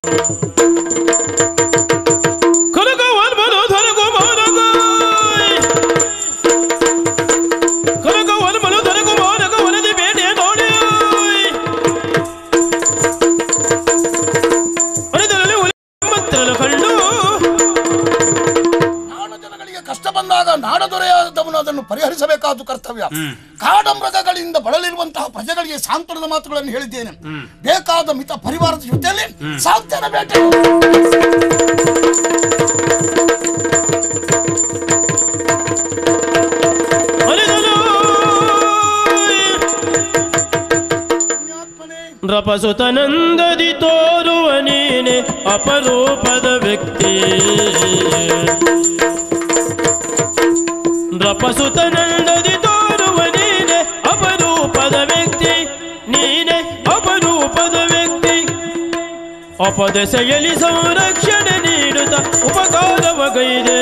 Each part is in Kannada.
ಕನಕವನ್ಮನು ಧನಗು ಮಾನಗಾಯ್. ಕನಕವನ್ಮನು ಧನಗು ಮಾನಗ ವನದಿ ಬೇಟೆ ನೋಡ್ಯಾಯ್. ವನದಲ್ಲಿ ಹುಲಿ ಮಂತ್ರನ ಕಂಡು ನಾಡ ಜನಗಳಿಗೆ ಕಷ್ಟ ಬಂದಾಗ ನಾಡದೊರೆಯಾದವನು ಅದನ್ನು ಪರಿಹರಿಸಬೇಕಾದ ಕರ್ತವ್ಯ ಕಾಡಮೃಗಗಳಿಂದ ಬಳಲಿರುವಂತಹ ಪ್ರಜೆಗಳಿಗೆ ಸಾಂತ್ವನದ ಮಾತುಗಳನ್ನು ಹೇಳಿದ್ದೇನೆ ಬೇಕಾದ ಮಿತ ಪರಿವಾರದ ಜೊತೆಯಲ್ಲಿ ಸಾಂತ್ವನ ಬೇಟೆ ಅರಿದನು ನೃಪಸುತನಂದದಿ ತೋರುವ ನೀನೆ ಅಪರೂಪದ ವ್ಯಕ್ತಿ ನೃಪಸುತನಂದದಿ ತೋರುವ ನೀನೆ ಅಪರೂಪದ ವ್ಯಕ್ತಿ ನೀನೆ ಅಪರೂಪದ ವ್ಯಕ್ತಿ ಅಪದೆಸೆಯಲಿ ಸಂರಕ್ಷಣೆ ನೀಡುತ್ತ ಉಪಕಾರವಗೈದೆ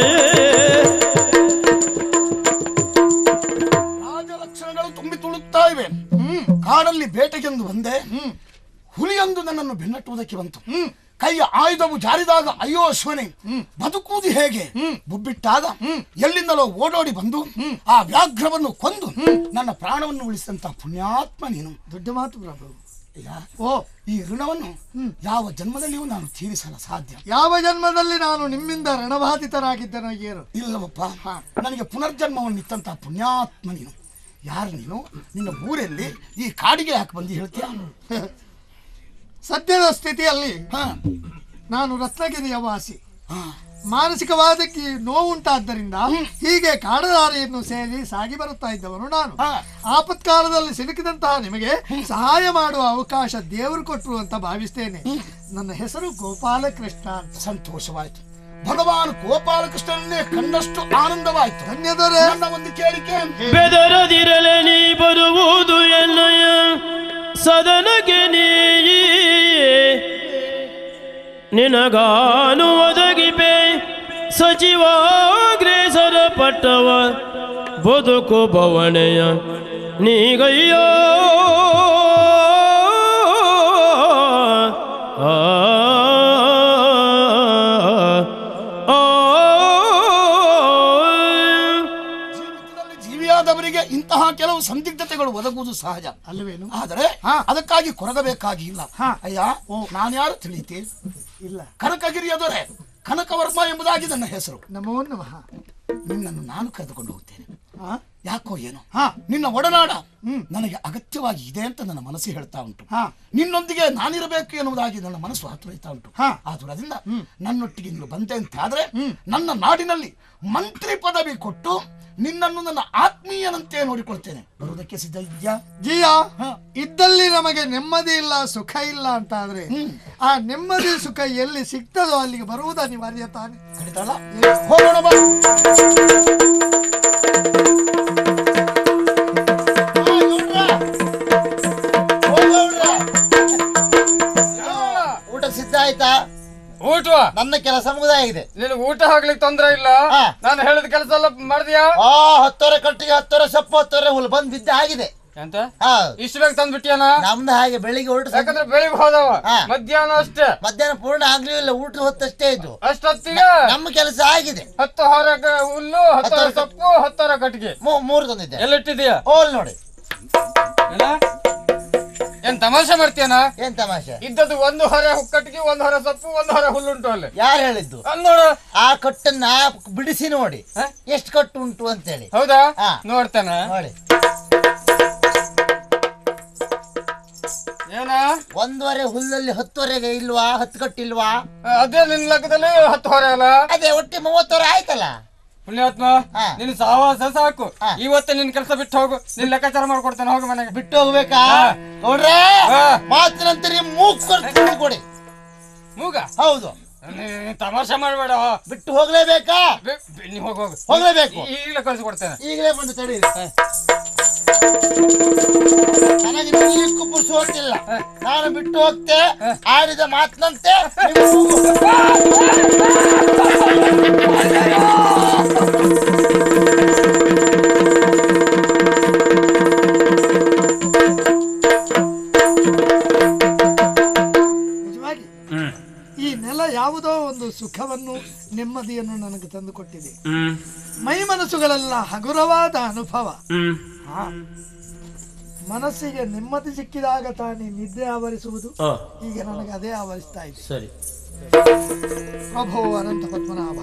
ರಾಜಲಕ್ಷಣಗಳು ತುಂಬಿ ತುಳುಕ್ತಾ ಇವೆ ಕಾಡಲ್ಲಿ ಬೇಟೆಗೆಂದು ಬಂದೆ ಹುಲಿಯೊಂದು ನನ್ನನ್ನು ಬೆನ್ನಟ್ಟುವುದಕ್ಕೆ ಬಂತು ಕೈಯ ಆಯುಧವು ಜಾರಿದಾಗ ಅಯ್ಯೋ ಶಿವನೇ ಬದುಕುವುದು ಹೇಗೆ ಬುಬ್ಬಿಟ್ಟಾಗ ಎಲ್ಲಿಂದಲೋ ಓಡೋಡಿ ಬಂದು ಆ ವ್ಯಾಘ್ರವನ್ನು ಕೊಂದು ನನ್ನ ಪ್ರಾಣವನ್ನು ಉಳಿಸಿದಂತ ಪುಣ್ಯಾತ್ಮ ನೀನು ದೊಡ್ಡ ಮಾತು ಪ್ರಭು ಅಯ್ಯ, ಓ ಈ ಋಣವನ್ನು ಯಾವ ಜನ್ಮದಲ್ಲಿಯೂ ನಾನು ತೀರಿಸಲು ಸಾಧ್ಯ ಯಾವ ಜನ್ಮದಲ್ಲಿ ನಾನು ನಿಮ್ಮಿಂದ ರಣಬಾಧಿತರಾಗಿದ್ದನೋ ಏನು ಇಲ್ಲವಪ್ಪ ನನಗೆ ಪುನರ್ಜನ್ಮವನ್ನು ಇತ್ತಂತ ಪುಣ್ಯಾತ್ಮ ನೀನು ಯಾರು ನೀನು ನಿನ್ನ ಊರಲ್ಲಿ ಈ ಕಾಡಿಗೆ ಯಾಕೆ ಬಂದು ಹೇಳ್ತೀಯ ಸದ್ಯದ ಸ್ಥಿತಿಯಲ್ಲಿ ಹಾ ನಾನು ರತ್ನಗಿರಿಯ ವಾಸಿ ಹಾ ಮಾನಸಿಕವಾದಕ್ಕೆ ನೋವುಂಟಾದ್ದರಿಂದ ಹೀಗೆ ಕಾಡದಾರಿಯನ್ನು ಸೇರಿ ಸಾಗಿ ಬರುತ್ತಾ ಇದ್ದವನು ನಾನು ಹಾ. ಆಪತ್ಕಾಲದಲ್ಲಿ ಸಿಲುಕಿದಂತಹ ನಿಮಗೆ ಸಹಾಯ ಮಾಡುವ ಅವಕಾಶ ದೇವರು ಕೊಟ್ಟರು ಅಂತ ಭಾವಿಸ್ತೇನೆ ನನ್ನ ಹೆಸರು ಗೋಪಾಲಕೃಷ್ಣ ಅಂತ ಸಂತೋಷವಾಯ್ತು ಭಗವಾನ್ ಗೋಪಾಲಕೃಷ್ಣನನ್ನೇ ಕಂಡಷ್ಟು ಆನಂದವಾಯ್ತು ಧನ್ಯದೊರೆ ನನ್ನ ಒಂದು ಕೇಳಿಕೆ ಬೆದರದಿರಲೆ ನೀ ಬರುವುದು ಎನ್ನಯ ಸದನಕ್ಕೆ ನೀ ನಿನಗಾನು ಒದಗಿಪೆ ಸಚಿವಾಗ್ರೇಸರ ಪಟ್ಟವ ಬದುಕು ಬವಣೆಯ ನೀಗಯ್ಯ ಆ ಜೀವಿತದಲ್ಲಿ ಜೀವಿಯಾದವರಿಗೆ ಇಂತಹ ಕೆಲವು ಸಂದಿಗ್ಧತೆಗಳು ಒದಗುವುದು ಸಹಜ ಅಲ್ಲವೇನು ಆದರೆ ಅದಕ್ಕಾಗಿ ಕೊರಗಬೇಕಾಗಿ ಇಲ್ಲ ಅಯ್ಯ ನಾನ್ಯಾರು ತಿಳಿತಿ ಇಲ್ಲ ಕನಕಗಿರಿಯ ದೊರೆ ಕನಕವರ್ಮ ಎಂಬುದಾಗಿ ನನ್ನ ಹೆಸರು ನಮೋ ನಮಃ ನಿನ್ನನ್ನು ನಾನು ಕರೆದುಕೊಂಡು ಹೋಗ್ತೇನೆ ಹಾ? ಯಾಕೋ ಏನೋ ಹಾ. ನಿನ್ನ ಒಡನಾಡ ನನಗೆ ಅಗತ್ಯವಾಗಿ ಇದೆ ಅಂತ ನನ್ನ ಮನಸ್ಸು ಹೇಳ್ತಾ ಉಂಟು ಹಾ. ನಿನ್ನೊಂದಿಗೆ ನಾನಿರಬೇಕು ಎನ್ನುವುದಾಗಿ ನನ್ನ ಮನಸ್ಸು ಹಾತೊರೆಯುತ್ತಾ ಉಂಟು ಹಾ. ಆದುದರಿಂದ ನನ್ನೊಟ್ಟಿಗೆ ನೀನು ಬಂದೆ ಅಂತ ಆದ್ರೆ ನನ್ನ ನಾಡಿನಲ್ಲಿ ಮಂತ್ರಿ ಪದವಿ ಕೊಟ್ಟು ನಿನ್ನನ್ನು ನನ್ನ ಆತ್ಮೀಯನಂತೆ ನೋಡಿಕೊಳ್ತೇನೆ ಬರುವುದಕ್ಕೆ ಸಿದ್ಧ ಇದೆಯಾ ಜಿಯ ಇದ್ದಲ್ಲಿ ನಮಗೆ ನೆಮ್ಮದಿ ಇಲ್ಲ ಸುಖ ಇಲ್ಲ ಅಂತ ಆದ್ರೆ ಆ ನೆಮ್ಮದಿ ಸುಖ ಎಲ್ಲಿ ಸಿಗ್ತದೋ ಅಲ್ಲಿಗೆ ಬರುವುದು ಅನಿವಾರ್ಯ ತಾನೆ ಕಡಿತಲ್ಲ ಹೋಗೋಣ ಬಾ ಆ, ಗೌಡ್ರ. ಓ, ಗೌಡ್ರ. ಊಟ ಸಿದ್ಧ ಆಯ್ತಾ ಊಟ ನನ್ನ ಕೆಲಸ ಮುಗಿದಾಗಿದೆ ನಿನಗೆ ಊಟ ಹಾಕ್ಲಿಕ್ಕೆ ತೊಂದ್ರೆ ಇಲ್ಲ ಹಾ. ನಾನು ಹೇಳಿದ ಕೆಲಸ ಎಲ್ಲ ಮಾಡಿದ್ಯಾ ಆ ಹತ್ತುವರೆ ಕಟ್ಟಿಗೆ ಹತ್ತುವರೆ ಸೊಪ್ಪು ಹತ್ತುವರೆ ಹುಲ್ ಬಂದ್ ಬಿದ್ದ ಆಗಿದೆ ಎಂತ ಹಾ ಇಷ್ಟು ಬೇಗ ತಂದ್ಬಿಟ್ಟಿಯಾನ ನಮ್ದು ಹಾಗೆ ಬೆಳಿಗ್ಗೆ ಹೊರಟು ಯಾಕಂದ್ರೆ ಬೆಳಿಗ್ಗೆ ಹೋದವ ಹಾ. ಮಧ್ಯಾಹ್ನ ಅಷ್ಟೇ ಮಧ್ಯಾಹ್ನ ಪೂರ್ಣ ಆಗ್ಲಿಲ್ಲ ಊಟ ಹೊತ್ತಷ್ಟೇ ಇದು ಅಷ್ಟೊತ್ತಿಗೆ ನಮ್ಮ ಕೆಲಸ ಆಗಿದೆ ಹತ್ತು ಹೊರ ಹುಲ್ಲು ಹತ್ತು ಹೊರ ಹತ್ತು ಸೊಪ್ಪು ಹತ್ತು ಹೊರ ಕಟ್ಟಿಗೆ ಮೂ- ಮೂರು ತಂದಿದ್ದೆ ಎಲ್ಲಿಟ್ಟಿದೀಯ ಓಲ್ ನೋಡಿ ಏನ? ಏನ್ ತಮಾಷೆ ಮಾಡ್ತೀಯನ ಏನ್ ತಮಾಷೆ ಇದ್ದದ್ದು ಒಂದು ಹೊರ ಕಟ್ಟಿಗೆ ಒಂದು ಹೊರ ಸೊಪ್ಪು ಒಂದು ಹೊರ ಹುಲ್ಲುಂಟು ಅಲ್ಲಿ ಯಾರು ಹೇಳಿದ್ದು ಅಲ್ಲಿ ನೋಡು ಆ ಕಟ್ಟನ್ನ ಬಿಡಿಸಿ ನೋಡಿ ಹ? ಎಷ್ಟು ಕಟ್ಟು ಉಂಟು ಅಂತೇಳಿ ಹೌದಾ ಹಾ. ನೋಡ್ತಾನ ನೋಡಿ ಏನ ಒಂದುವರೆ ಹುಲ್ಲಲ್ಲಿ ಹತ್ತುವರೆಗೆ ಇಲ್ವಾ ಹತ್ತು ಕಟ್ಟಿಲ್ವಾ ಅದೇ ನಿನ್ ಲೆಕ್ಕದಲ್ಲಿ ಹತ್ತು ಹೊರ ಅಲ್ಲ ಅದೇ ಒಟ್ಟಿ ಮೂವತ್ತುವರೆ ಆಯ್ತಲ್ಲ ಪುಣ್ಯಾತ್ಮ ಹಾ. ನಿನ್ ಸಹವಾಸ ಸಾಕು ಹಾ. ಇವತ್ತೇ ನಿನ್ ಕೆಲಸ ಬಿಟ್ಟು ಹೋಗು ನಿನ್ ಲೆಕ್ಕಾಚಾರ ಮಾಡ್ಕೊಡ್ತೇನೆ ಹೋಗು ಮನೆಗೆ ಬಿಟ್ಟು ಹೋಗ್ಬೇಕಾ ನೋಡ್ರೆ ಹಾ. ಮಾತಿನಂತರ ಮೂಗ್ ಕೊಡ್ತೀನಿ ಕೊಡಿ ಮೂಗ ಹೌದು ನೀ- ನೀ ತಮಾಷೆ ಮಾಡ್ಬೇಡ ಬಿಟ್ಟು ಹೋಗ್ಲೇಬೇಕಾ ಬೆ- ಬೆ- ನೀ ಹೋಗು ಹೋಗು ಹೋಗ್ಲೇಬೇಕು. ಈ- ಈಗಲೇ ಕಳ್ಸಿ ಕೊಡ್ತೇನೆ ಈಗಲೇ ಬಂದು ತಡೀರಿ ನನಗೆ ನಿಲ್ಲಿಕ್ಕೂ ಪುರುಸೋತಿಲ್ಲ ನಾನು ಬಿಟ್ಟು ಹೋಗ್ತೆ ಆಡಿದ ಮಾತಿನಂತೆ ನೀವು ಹೋಗು. ನಿಜವಾಗಿ ಯಾವುದೋ ಒಂದು ಸುಖವನ್ನು ನೆಮ್ಮದಿಯನ್ನು ನನಗೆ ತಂದುಕೊಟ್ಟಿದೆ ಹ್ಮ್ ಮೈ ಮನಸ್ಸುಗಳೆಲ್ಲ ಹಗುರವಾದ ಅನುಭವ ಹ್ಮ್ ಹಾ. ಮನಸ್ಸಿಗೆ ನೆಮ್ಮದಿ ಸಿಕ್ಕಿದಾಗ ತಾನೇ ನಿದ್ರೆ ಆವರಿಸುವುದು ಆ ಈಗ ನನಗೆ ಅದೇ ಆವರಿಸ್ತಾ ಇದೆ ಸರಿ ಪ್ರಭೋ ಅನಂತ ಪದ್ಮನಾಭ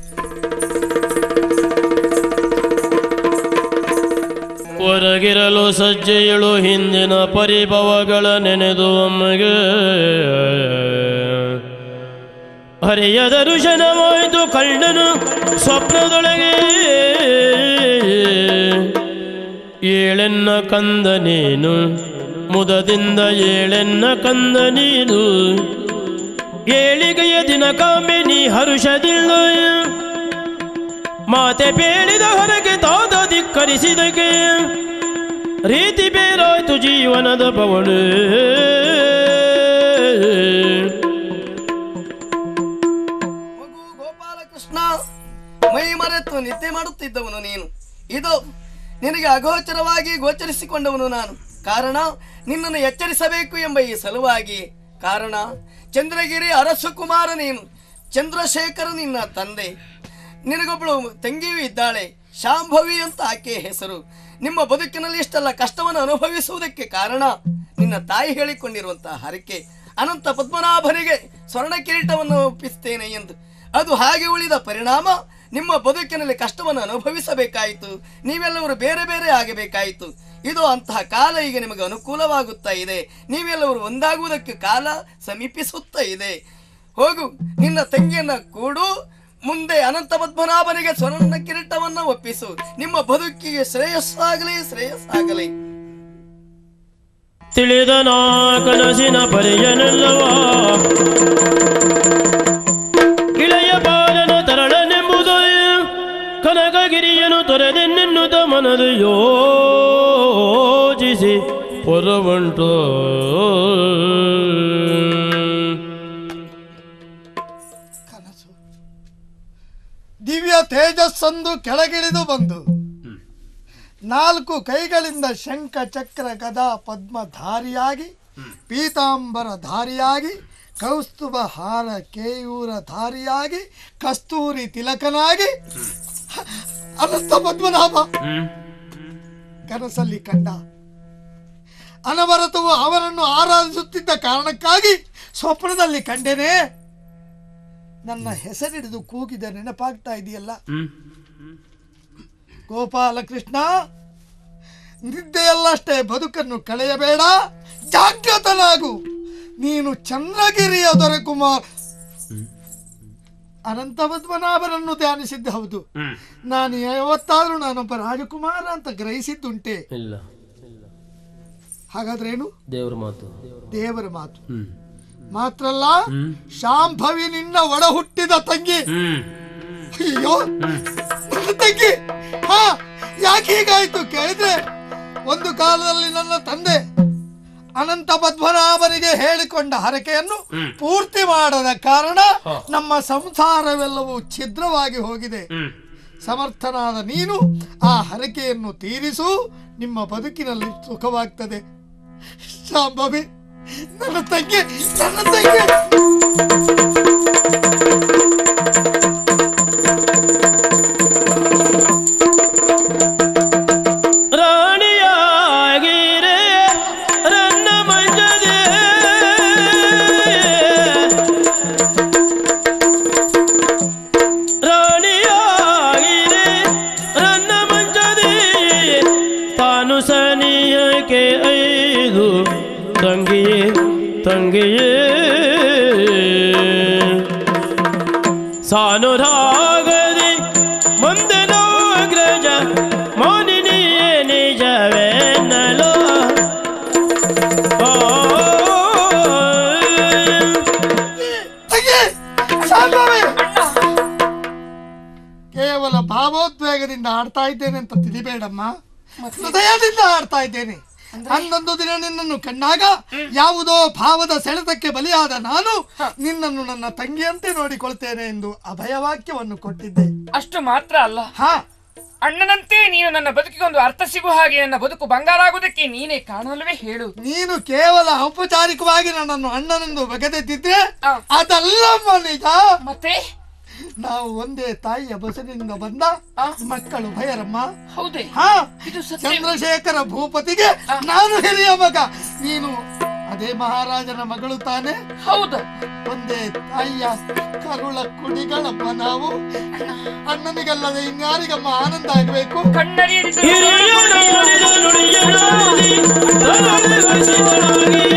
ಹೊರಗಿರಲು ಸಜ್ಜೆಯಳು ಹಿಂದಿನ ಪರಿಭವಗಳ ನೆನೆದು ಒಮ್ಮೆಗೆ ಹರಿಯ ದರ್ಶನವಾಯಿತು ಕಳ್ಳನು ಸ್ವಪ್ನದೊಳಗೆ ಏಳೆನ್ನ ಕಂದ ನೀನು ಮುದದಿಂದ ಏಳೆನ್ನ ಕಂದ ನೀನು ಏಳಿಗೆಯ ದಿನ ಕಾಮಿನಿ ಹರುಷದಿಲ್ಲ ಮಾತೆ ಬೇಳಿದ ಹೊರಗೆ ತಾದ ಧಿಕ್ಕರಿಸಿದಕ್ಕೆ ರೀತಿ ಬೇರಾಯ್ತು ಜೀವನದ ಬವಳು ಮಗು ಗೋಪಾಲಕೃಷ್ಣ ಮೈ ಮರೆತು ನಿದ್ದೆ ಮಾಡುತ್ತಿದ್ದವನು ನೀನು ಇದು ನಿನಗೆ ಅಗೋಚರವಾಗಿ ಗೋಚರಿಸಿಕೊಂಡವನು ನಾನು ಕಾರಣ ನಿನ್ನನ್ನು ಎಚ್ಚರಿಸಬೇಕು ಎಂಬ ಈ ಸಲುವಾಗಿ ಕಾರಣ ಚಂದ್ರಗಿರಿ ಅರಸು ಕುಮಾರ ನೀನು ಚಂದ್ರಶೇಖರ ನಿನ್ನ ತಂದೆ ನಿನಗೊಬ್ಬಳು ತಂಗಿಯೂ ಇದ್ದಾಳೆ ಶಾಂಭವಿ ಅಂತ ಆಕೆ ಹೆಸರು ನಿಮ್ಮ ಬದುಕಿನಲ್ಲಿ ಇಷ್ಟೆಲ್ಲ ಕಷ್ಟವನ್ನು ಅನುಭವಿಸುವುದಕ್ಕೆ ಕಾರಣ ನಿನ್ನ ತಾಯಿ ಹೇಳಿಕೊಂಡಿರುವಂತಹ ಹರಕೆ ಅನಂತ ಪದ್ಮನಾಭನಿಗೆ ಸ್ವರ್ಣ ಕಿರೀಟವನ್ನು ಒಪ್ಪಿಸ್ತೇನೆ ಎಂದು ಅದು ಹಾಗೆ ಉಳಿದ ಪರಿಣಾಮ ನಿಮ್ಮ ಬದುಕಿನಲ್ಲಿ ಕಷ್ಟವನ್ನು ಅನುಭವಿಸಬೇಕಾಯಿತು ನೀವೆಲ್ಲವರು ಬೇರೆ ಬೇರೆ ಆಗಬೇಕಾಯಿತು ಇದು ಅಂತಹ ಕಾಲ ಈಗ ನಿಮಗೆ ಅನುಕೂಲವಾಗುತ್ತಾ ಇದೆ ನೀವೆಲ್ಲವರು ಒಂದಾಗುವುದಕ್ಕೆ ಕಾಲ ಸಮೀಪಿಸುತ್ತಾ ಇದೆ ಹೋಗು ನಿನ್ನ ತಂಗಿಯನ್ನ ಕೂಡು ಮುಂದೆ ಅನಂತ ಪದ್ಮನಾಭನಿಗೆ ಸ್ವರ್ಣ ಕಿರೀಟವನ್ನು ಒಪ್ಪಿಸು ನಿಮ್ಮ ಬದುಕಿಗೆ ಶ್ರೇಯಸ್ಸಾಗಲಿ ಶ್ರೇಯಸ್ಸಾಗಲಿ ತಿಳಿದ ನಾ ಕನಸಿನ ಪರಿಯನೆಲ್ಲವ ಇಳೆಯ ಬಾಲನ ತರಳನೆಂಬುದು ಕನಕಗಿರಿಯನು ತೊರೆದೆನ್ನೆನ್ನುತ್ತ ಮನದು ಯೋಚಿಸಿ ಹೊರವಂಟು ಕನಸು ದಿವ್ಯ ತೇಜಸ್ಸೊಂದು ಕೆಳಗಿಳಿದು ಬಂದು ನಾಲ್ಕು ಕೈಗಳಿಂದ ಶಂಖ ಚಕ್ರ ಗದಾ ಪದ್ಮಧಾರಿಯಾಗಿ ಪೀತಾಂಬರ ಧಾರಿಯಾಗಿ ಕೌಸ್ತುಭ ಹಾರ ಕೇಯೂರ ಧಾರಿಯಾಗಿ ಕಸ್ತೂರಿ ತಿಲಕನಾಗಿ ಅನಂತ ಪದ್ಮನಾಭ ಕನಸಲ್ಲಿ ಕಂಡ ಅನವರತವು ಅವರನ್ನು ಆರಾಧಿಸುತ್ತಿದ್ದ ಕಾರಣಕ್ಕಾಗಿ ಸ್ವಪ್ನದಲ್ಲಿ ಕಂಡೆನೆ ನನ್ನ ಹೆಸರಿಡಿದು ಕೂಗಿದ ನೆನಪಾಗ್ತಾ ಇದೆಯಲ್ಲ ಗೋಪಾಲಕೃಷ್ಣ ನಿದ್ದೆಯಲ್ಲಷ್ಟೇ ಬದುಕನ್ನು ಕಳೆಯಬೇಡ ಜಾಗೃತನಾಗು ನೀನು ಚಂದ್ರಗಿರಿಯ ದೊರೆಕುಮಾರ್ ಅನಂತ ಪದ್ಮನಾಭನನ್ನು ಧ್ಯಾನಿಸಿದ್ದ ಹೌದು ನಾನು ಯಾವತ್ತಾದ್ರೂ ನಾನೊಬ್ಬ ರಾಜಕುಮಾರ ಅಂತ ಗ್ರಹಿಸಿದ್ದುಂಟೆ ಇಲ್ಲ ಹಾಗಾದ್ರೇನು ದೇವ್ರ ಮಾತು ದೇವರ ಮಾತು ಹ್ಮ್ ಮಾತ್ರ ಅಲ್ಲ ಶಾಂಭವಿ ನಿನ್ನ ಒಡ ಹುಟ್ಟಿದ ತಂಗಿ ಹ್ಮ್ ಅಯ್ಯೋ ನನ್ನ ತಂಗಿ ಹಾ ಯಾಕೆ ಹೀಗಾಯ್ತು ಕೇಳಿದ್ರೆ ಒಂದು ಕಾಲದಲ್ಲಿ ನನ್ನ ತಂದೆ ಅನಂತ ಪದ್ಮನಾಭನಿಗೆ ಹೇಳಿಕೊಂಡ ಹರಕೆಯನ್ನು ಪೂರ್ತಿ ಮಾಡದ ಕಾರಣ ನಮ್ಮ ಸಂಸಾರವೆಲ್ಲವೂ ಛಿದ್ರವಾಗಿ ಹೋಗಿದೆ ಹ್ಮ್ ಸಮರ್ಥನಾದ ನೀನು ಆ ಹರಕೆಯನ್ನು ತೀರಿಸು ನಿಮ್ಮ ಬದುಕಿನಲ್ಲಿ ಸುಖವಾಗ್ತದೆ ಶಾಂಭವಿ ನನ್ನ ತಂಗಿ ನನ್ನ ತಂಗಿ ರಾಣಿಯಾಗಿರೆ ರನ್ನ ಮಂಜದೆ ರಾಣಿಯಾಗಿರೆ ರನ್ನ ಮಂಜದೆ ತಾನು ಸನಿಯಕ್ಕೆ ಐದು ತಂಗಿಯೇ ತಂಗಿಯೇ ಸಾನುರಾಗದಿ ಮುಂದೆ ನೋಗ್ರಜ ಮೌನಿನಿಯೇ ನಿಜವೇನಲೋ ತಂಗಿ ಶಾಂಭವಿ ಕೇವಲ ಭಾವೋದ್ವೇಗದಿಂದ ಆಡ್ತಾ ಇದ್ದೇನೆ ಅಂತ ತಿಳಿಬೇಡಮ್ಮ ಹೃದಯದಿಂದ ಆಡ್ತಾ ಇದ್ದೇನೆ ಅಂದೊಂದು ದಿನ ನಿನ್ನನ್ನು ಕಂಡಾಗ ಯಾವುದೋ ಭಾವದ ಸೆಳೆತಕ್ಕೆ ಬಲಿಯಾದ ನಾನು ನಿನ್ನನ್ನು ನನ್ನ ತಂಗಿಯಂತೆ ನೋಡಿಕೊಳ್ತೇನೆ ಎಂದು ಅಭಯವಾಕ್ಯವನ್ನು ಕೊಟ್ಟಿದ್ದೆ ಅಷ್ಟು ಮಾತ್ರ ಅಲ್ಲ ಹಾ ಅಣ್ಣನಂತೆ ನೀನು ನನ್ನ ಬದುಕಿಗೆ ಒಂದು ಅರ್ಥ ಸಿಗುವ ಹಾಗೆ ನನ್ನ ಬದುಕು ಬಂಗಾರ ಆಗುವುದಕ್ಕೆ ನೀನೇ ಕಾರಣವಲ್ಲವೇ ಹೇಳು ನೀನು ಕೇವಲ ಔಪಚಾರಿಕವಾಗಿ ನನ್ನನ್ನು ಅಣ್ಣನೆಂದು ಬಗೆದಿದ್ದಿದ್ರೆ ಆ. ಅದಲ್ಲಮ್ಮ ನಿಜ ಮತ್ತೆ ನಾವು ಒಂದೇ ತಾಯಿಯ ಬಸನಿಂದ ಬಂದ ಆ. ಮಕ್ಕಳು ಭಯರಮ್ಮ ಹೌದೇ ಹಾ ಇದು ಸತ್ಯ ಚಂದ್ರಶೇಖರ ಭೂಪತಿಗೆ ನಾನು ಹಿರಿಯ ಮಗ ನೀನು ಅದೇ ಮಹಾರಾಜನ ಮಗಳು ತಾನೆ ಹೌದು ಒಂದೇ ತಾಯಿಯ ಕರುಳ ಕುಡಿಗಳಮ್ಮ ನಾವು ಅಣ್ಣನಿಗಲ್ಲದೆ ಇನ್ಯಾರಿಗಮ್ಮ ಆನಂದ ಆಗಬೇಕು ಕಣ್ಣರಿಯದಿದ್ದರೂ ಹಿರಿಯನಾಡಿದ ನುಡಿಯನಾಡಿ ತಲೆಗಳಿಸಿದನಾಗಿ.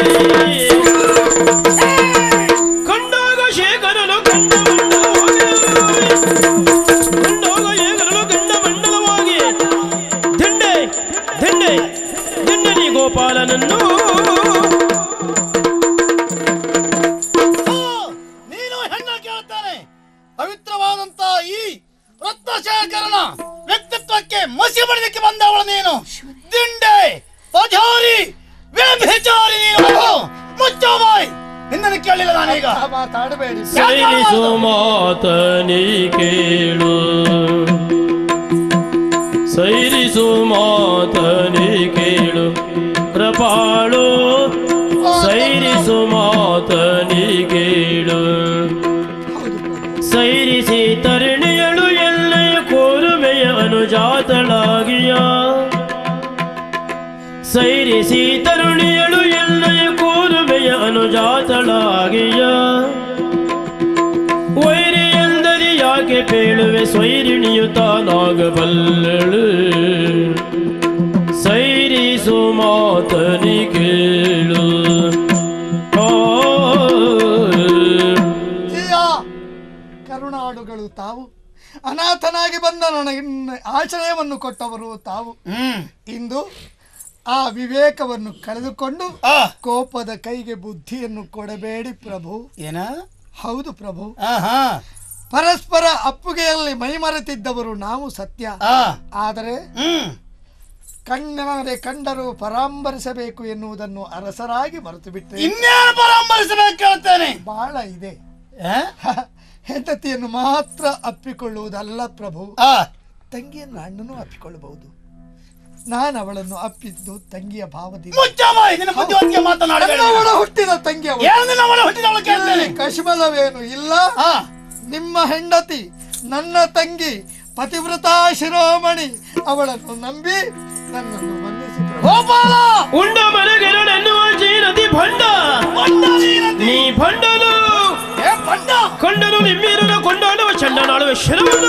ಕಂಡಾಗ ಶೇಖರನು ಕಂಡ ಮಂಡಲವಾಗಿ ಕಂಡಾಗ ಶೇಖರನು ಕಂಡ ಮಂಡಲವಾಗಿ ದಿಂಡೆ ದಿಂಡೆ ದಿಂಡನಿ ಗೋಪಾಲನನ್ನು ನೀನು ಹೆಣ್ಣ ಕೇಳುತ್ತಾನೆ ಪವಿತ್ರವಾದಂತ ಈ ರತ್ನಶೇಖರನ ವ್ಯಕ್ತಿತ್ವಕ್ಕೆ ಮಸಿ ಬಡಿದಕ್ಕೆ ಬಂದವಳು ನೀನು ದಿಂಡೆ ಪಜಾರಿ ವ್ಯಭಿಚಾರಿ ನೀನು ಮುಚ್ಚೋ ಬಾಯ್ ನಿನ್ನನ್ನು ಕೇಳಿಲ್ಲ ನಾನೀಗ ಮಾತಾಡಬೇಡಿ ಸೈರಿಸು ಮಾತನಿ ಕೇಳು ಸೈರಿಸು ಮಾತನಿ ಕೇಳು ಕೃಪಾಳು ಸೈರಿಸು ಮಾತನಿ ಕೇಳು ಸೈರಿಸಿ ತರುಣಿಯಳು ಎಲ್ಲೆಯ ಕೋರುಮೆಯ ಅನುಜಾತಳಾಗಿಯ ಸೈರಿಸಿ ತರುಣಿಯಳು ಎಲ್ಲೆಯ ಕೋರುಮೆಯ ಅನುಜಾತಳಾಗಿಯ ವೈರಿ ಎಂದರಿ ಯಾಕೆ ಪೇಳುವೆ ಸ್ವೈರಿಣಿಯು ತಾನಾಗಬಲ್ಲಳು ಸೈರಿಸು ಮಾತನಿ ಕೇಳು ಆ ಜೀಯ ಕರುಣಾಡುಗಳು ತಾವು ಅನಾಥನಾಗಿ ಬಂದ ನನಗೆ ಆಶ್ರಯವನ್ನು ಕೊಟ್ಟವರು ತಾವು ಹ್ಮ್ ಇಂದು ಆ ವಿವೇಕವನ್ನು ಕಳೆದುಕೊಂಡು ಆ ಕೋಪದ ಕೈಗೆ ಬುದ್ಧಿಯನ್ನು ಕೊಡಬೇಡಿ ಪ್ರಭು ಏನ ಹೌದು ಪ್ರಭು ಆಹಾ ಪರಸ್ಪರ ಅಪ್ಪುಗೆಯಲ್ಲಿ ಮೈಮರೆತಿದ್ದವರು ನಾವು ಸತ್ಯ ಆ ಆದರೆ ಹ್ಮ್ ಕಣ್ಣರೆ ಕಂಡರೂ ಪರಾಂಬರಿಸಬೇಕು ಎನ್ನುವುದನ್ನು ಅರಸರಾಗಿ ಮರೆತು ಬಿಟ್ಟರೆ ಇನ್ನೇನು ಪರಾಮರಿಸಬೇಕು ಕೇಳ್ತೇನೆ ಬಹಳ ಇದೆ ಆ? ಹೆಂಡತಿಯನ್ನು ಮಾತ್ರ ಅಪ್ಪಿಕೊಳ್ಳುವುದಲ್ಲ ಪ್ರಭು ಆ ತಂಗಿಯನ್ನು ಅಣ್ಣನೂ ಅಪ್ಪಿಕೊಳ್ಳಬಹುದು ನಾನು ಅವಳನ್ನು ಅಪ್ಪಿದ್ದು ತಂಗಿಯ ಭಾವದಿಂದ ಮುಚ್ಚ ಬಾಯ್ ನಿನ್ನ ಬುದ್ಧಿವಂತಿಕೆ ಮಾತನಾಡಬೇಡ ನನ್ನ ಒಡ ಹುಟ್ಟಿದ ತಂಗಿ ಅವಳು. ಏನು ನಿನ್ನ ಒಳ ಹುಟ್ಟಿದವಳು ಕೇಳ್ತೇನೆ ಕಶ್ಮಲವೇನು ಇಲ್ಲ ಆ ನಿಮ್ಮ ಹೆಂಡತಿ ನನ್ನ ತಂಗಿ ಪತಿವ್ರತಾ ಶಿರೋಮಣಿ ಅವಳನ್ನು ನಂಬಿ ನನ್ನನ್ನು ಮನ್ನಿಸಿ ಪ್ರಭು. ಗೋಪಾಲ ಉಂಡ ಮನೆಗೆರಡೆನ್ನುವ ಜೀನತಿ ಭಂಡ ಬಂಡ ನೀನಂದಿ. ನೀ ಭಂಡನು ಏ ಬಂಡ ಕೊಂಡನು ನಿಮ್ಮೀರನ ಕೊಂಡಾಡುವ ಚಂಡನಾಡುವ ಶಿರವನು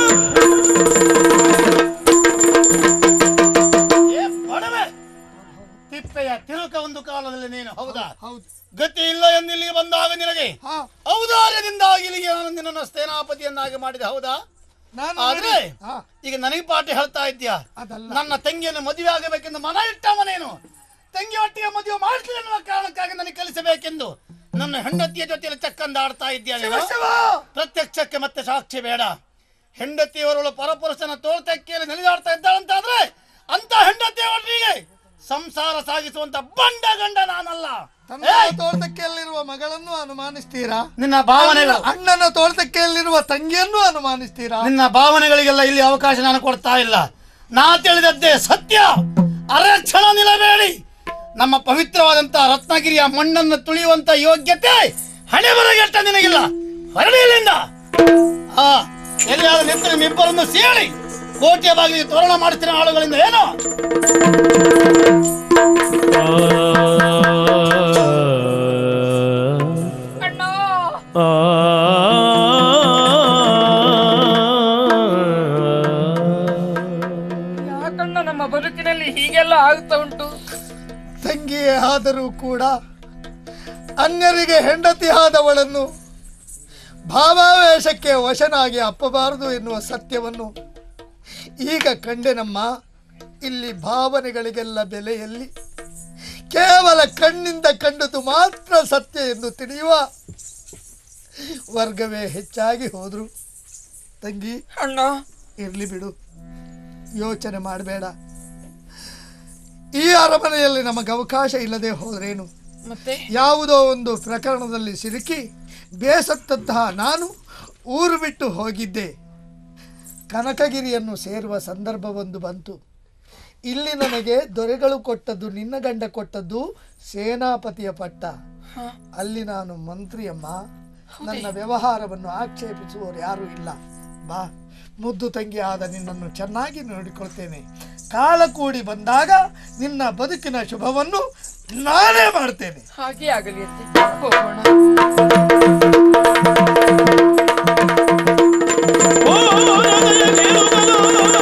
ಏ ಬಡವೆ ತಿಪ್ಪೆಯ ತಿರುಕ ಒಂದು ಕಾಲದಲ್ಲಿ ನೀನು ಹೌದಾ ಹೌದು ಗತಿ ಇಲ್ಲ ಎಂದು ಇಲ್ಲಿಗೆ ಬಂದಾಗ ನಿನಗೆ ಹಾ ಔದಾರ್ಯದಿಂದಾಗಿ ಇಲ್ಲಿಗೆ ನಾನು ನಿನ್ನನ್ನು ಸೇನಾಪತಿಯನ್ನಾಗಿ ಮಾಡಿದೆ ಹೌದಾ ನಾನು ಆದ್ರೆ ನೋಡಿ- ಹಾ ಈಗ ನನಗೆ ಪಾಠ ಹೇಳ್ತಾ ಇದ್ಯಾ ಅದಲ್ಲ ನನ್ನ ತಂಗಿಯನ್ನು ಮದುವೆ ಆಗಬೇಕೆಂದು ಮನ ಇಟ್ಟವನೇನು ತಂಗಿ ಒಟ್ಟಿಗೆ ಮದುವೆ ಮಾಡ್ತೀನಿ ಅನ್ನುವ ಕಾರಣಕ್ಕಾಗಿ ನನಗೆ ಕಲಿಸಬೇಕೆಂದು ನನ್ನ ಹೆಂಡತಿಯ ಜೊತೆಯಲ್ಲಿ ಚಕ್ಕಂದ ಆಡ್ತಾ ಇದ್ಯಾ ನೀನು? ಪ್ರತ್ಯಕ್ಷಕ್ಕೆ ಮತ್ತೆ ಸಾಕ್ಷಿ ಬೇಡ ಹೆಂಡತಿಯವರಳು ಪರಪುರುಷನ ತೋಳ್ತಕ್ಕಿಯಲ್ಲಿ ನೆಲೆದಾಡ್ತಾ ಇದ್ದಾಳಂತಾದ್ರೆ ಅಂತ ಹೆಂಡತಿಯವರಿಗೆ ಸಂಸಾರ ಸಾಗಿಸುವಂತ ಬಂಡ ಗಂಡ ನಾನಲ್ಲ ತನ್ನ ಏಯ್! ತೋಟಕ್ಕೆಯಲ್ಲಿರುವ ಮಗಳನ್ನು ಅನುಮಾನಿಸ್ತೀರಾ ನಿನ್ನ ಭಾವನೆಗಳು ಅಣ್ಣನ ತೋಟಕ್ಕೆಯಲ್ಲಿರುವ ತಂಗಿಯನ್ನು ಅನುಮಾನಿಸ್ತೀರಾ ನಿನ್ನ ಭಾವನೆಗಳಿಗೆಲ್ಲ ಇಲ್ಲಿ ಅವಕಾಶ ನಾನು ಕೊಡ್ತಾ ಇಲ್ಲ ನಾ ತಿಳಿದದ್ದೇ ಸತ್ಯ ಅರಕ್ಷಣ ನಿಲ್ಲಬೇಡಿ ನಮ್ಮ ಪವಿತ್ರವಾದಂತಹ ರತ್ನಗಿರಿಯ ಮಣ್ಣನ್ನು ತುಳಿಯುವಂತ ಯೋಗ್ಯತೆ ಹಣೆ ಬರಗೆಟ್ಟ ನಿನಗಿಲ್ಲ ಹೊರಡಿ ಇಲ್ಲಿಂದ ಹಾ ಎಲ್ಲಿಯಾದ್ರೂ ನಿಂತು ನಿಮ್ಮಿಬ್ಬರನ್ನು ಸೇಳಿ ಕೋಟೆಯ ಬಾಗಿಲಿಗೆ ತೋರಣ ಮಾಡುತ್ತಿರೋ ಆಳುಗಳಿಂದ ಏನು ಅಣ್ಣ ಯಾಕಣ್ಣ ನಮ್ಮ ಬದುಕಿನಲ್ಲಿ ಹೀಗೆಲ್ಲ ಆಗ್ತಾ ಉಂಟು ತಂಗಿಯೇ ಆದರೂ ಕೂಡ ಅನ್ಯರಿಗೆ ಹೆಂಡತಿ ಆದವಳನ್ನು ಭಾವಾವೇಶಕ್ಕೆ ವಶನಾಗಿ ಅಪ್ಪಬಾರದು ಎನ್ನುವ ಸತ್ಯವನ್ನು ಈಗ ಕಂಡೆನಮ್ಮ ಇಲ್ಲಿ ಭಾವನೆಗಳಿಗೆಲ್ಲ ಬೆಲೆಯಲ್ಲಿ ಕೇವಲ ಕಣ್ಣಿಂದ ಕಂಡದ್ದು ಮಾತ್ರ ಸತ್ಯ ಎಂದು ತಿಳಿಯುವ ವರ್ಗವೇ ಹೆಚ್ಚಾಗಿ ಹೋದ್ರು ತಂಗಿ ಅಣ್ಣ ಇರ್ಲಿ ಬಿಡು ಯೋಚನೆ ಮಾಡಬೇಡ ಈ ಅರಮನೆಯಲ್ಲಿ ನಮಗೆ ಅವಕಾಶ ಇಲ್ಲದೆ ಹೋದ್ರೇನು ಮತ್ತೆ ಯಾವುದೋ ಒಂದು ಪ್ರಕರಣದಲ್ಲಿ ಸಿಲುಕಿ ಬೇಸತ್ತಂತಹ ನಾನು ಊರು ಬಿಟ್ಟು ಹೋಗಿದ್ದೆ ಕನಕಗಿರಿಯನ್ನು ಸೇರುವ ಸಂದರ್ಭವೊಂದು ಬಂತು ಇಲ್ಲಿ ನನಗೆ ದೊರೆಗಳು ಕೊಟ್ಟದ್ದು ನಿನ್ನ ಗಂಡ ಕೊಟ್ಟದ್ದು ಸೇನಾಪತಿಯ ಪಟ್ಟ ಅಲ್ಲಿ ನಾನು ಮಂತ್ರಿಯಮ್ಮ ನನ್ನ ವ್ಯವಹಾರವನ್ನು ಆಕ್ಷೇಪಿಸುವವರು ಯಾರೂ ಇಲ್ಲ ಬಾ ಮುದ್ದು ತಂಗಿ ಆದ ನಿನ್ನನ್ನು ಚೆನ್ನಾಗಿ ನೋಡಿಕೊಳ್ತೇನೆ ಕಾಲ ಕೂಡಿ ಬಂದಾಗ ನಿನ್ನ ಬದುಕಿನ ಶುಭವನ್ನು ನಾನೇ ಮಾಡ್ತೇನೆ ಹಾಗೆ ಆಗಲಿ ಅತ್ತೆ ಹೋಗೋಣ ಓ ಹೃದಯ ಕೇಳುವುದೋ?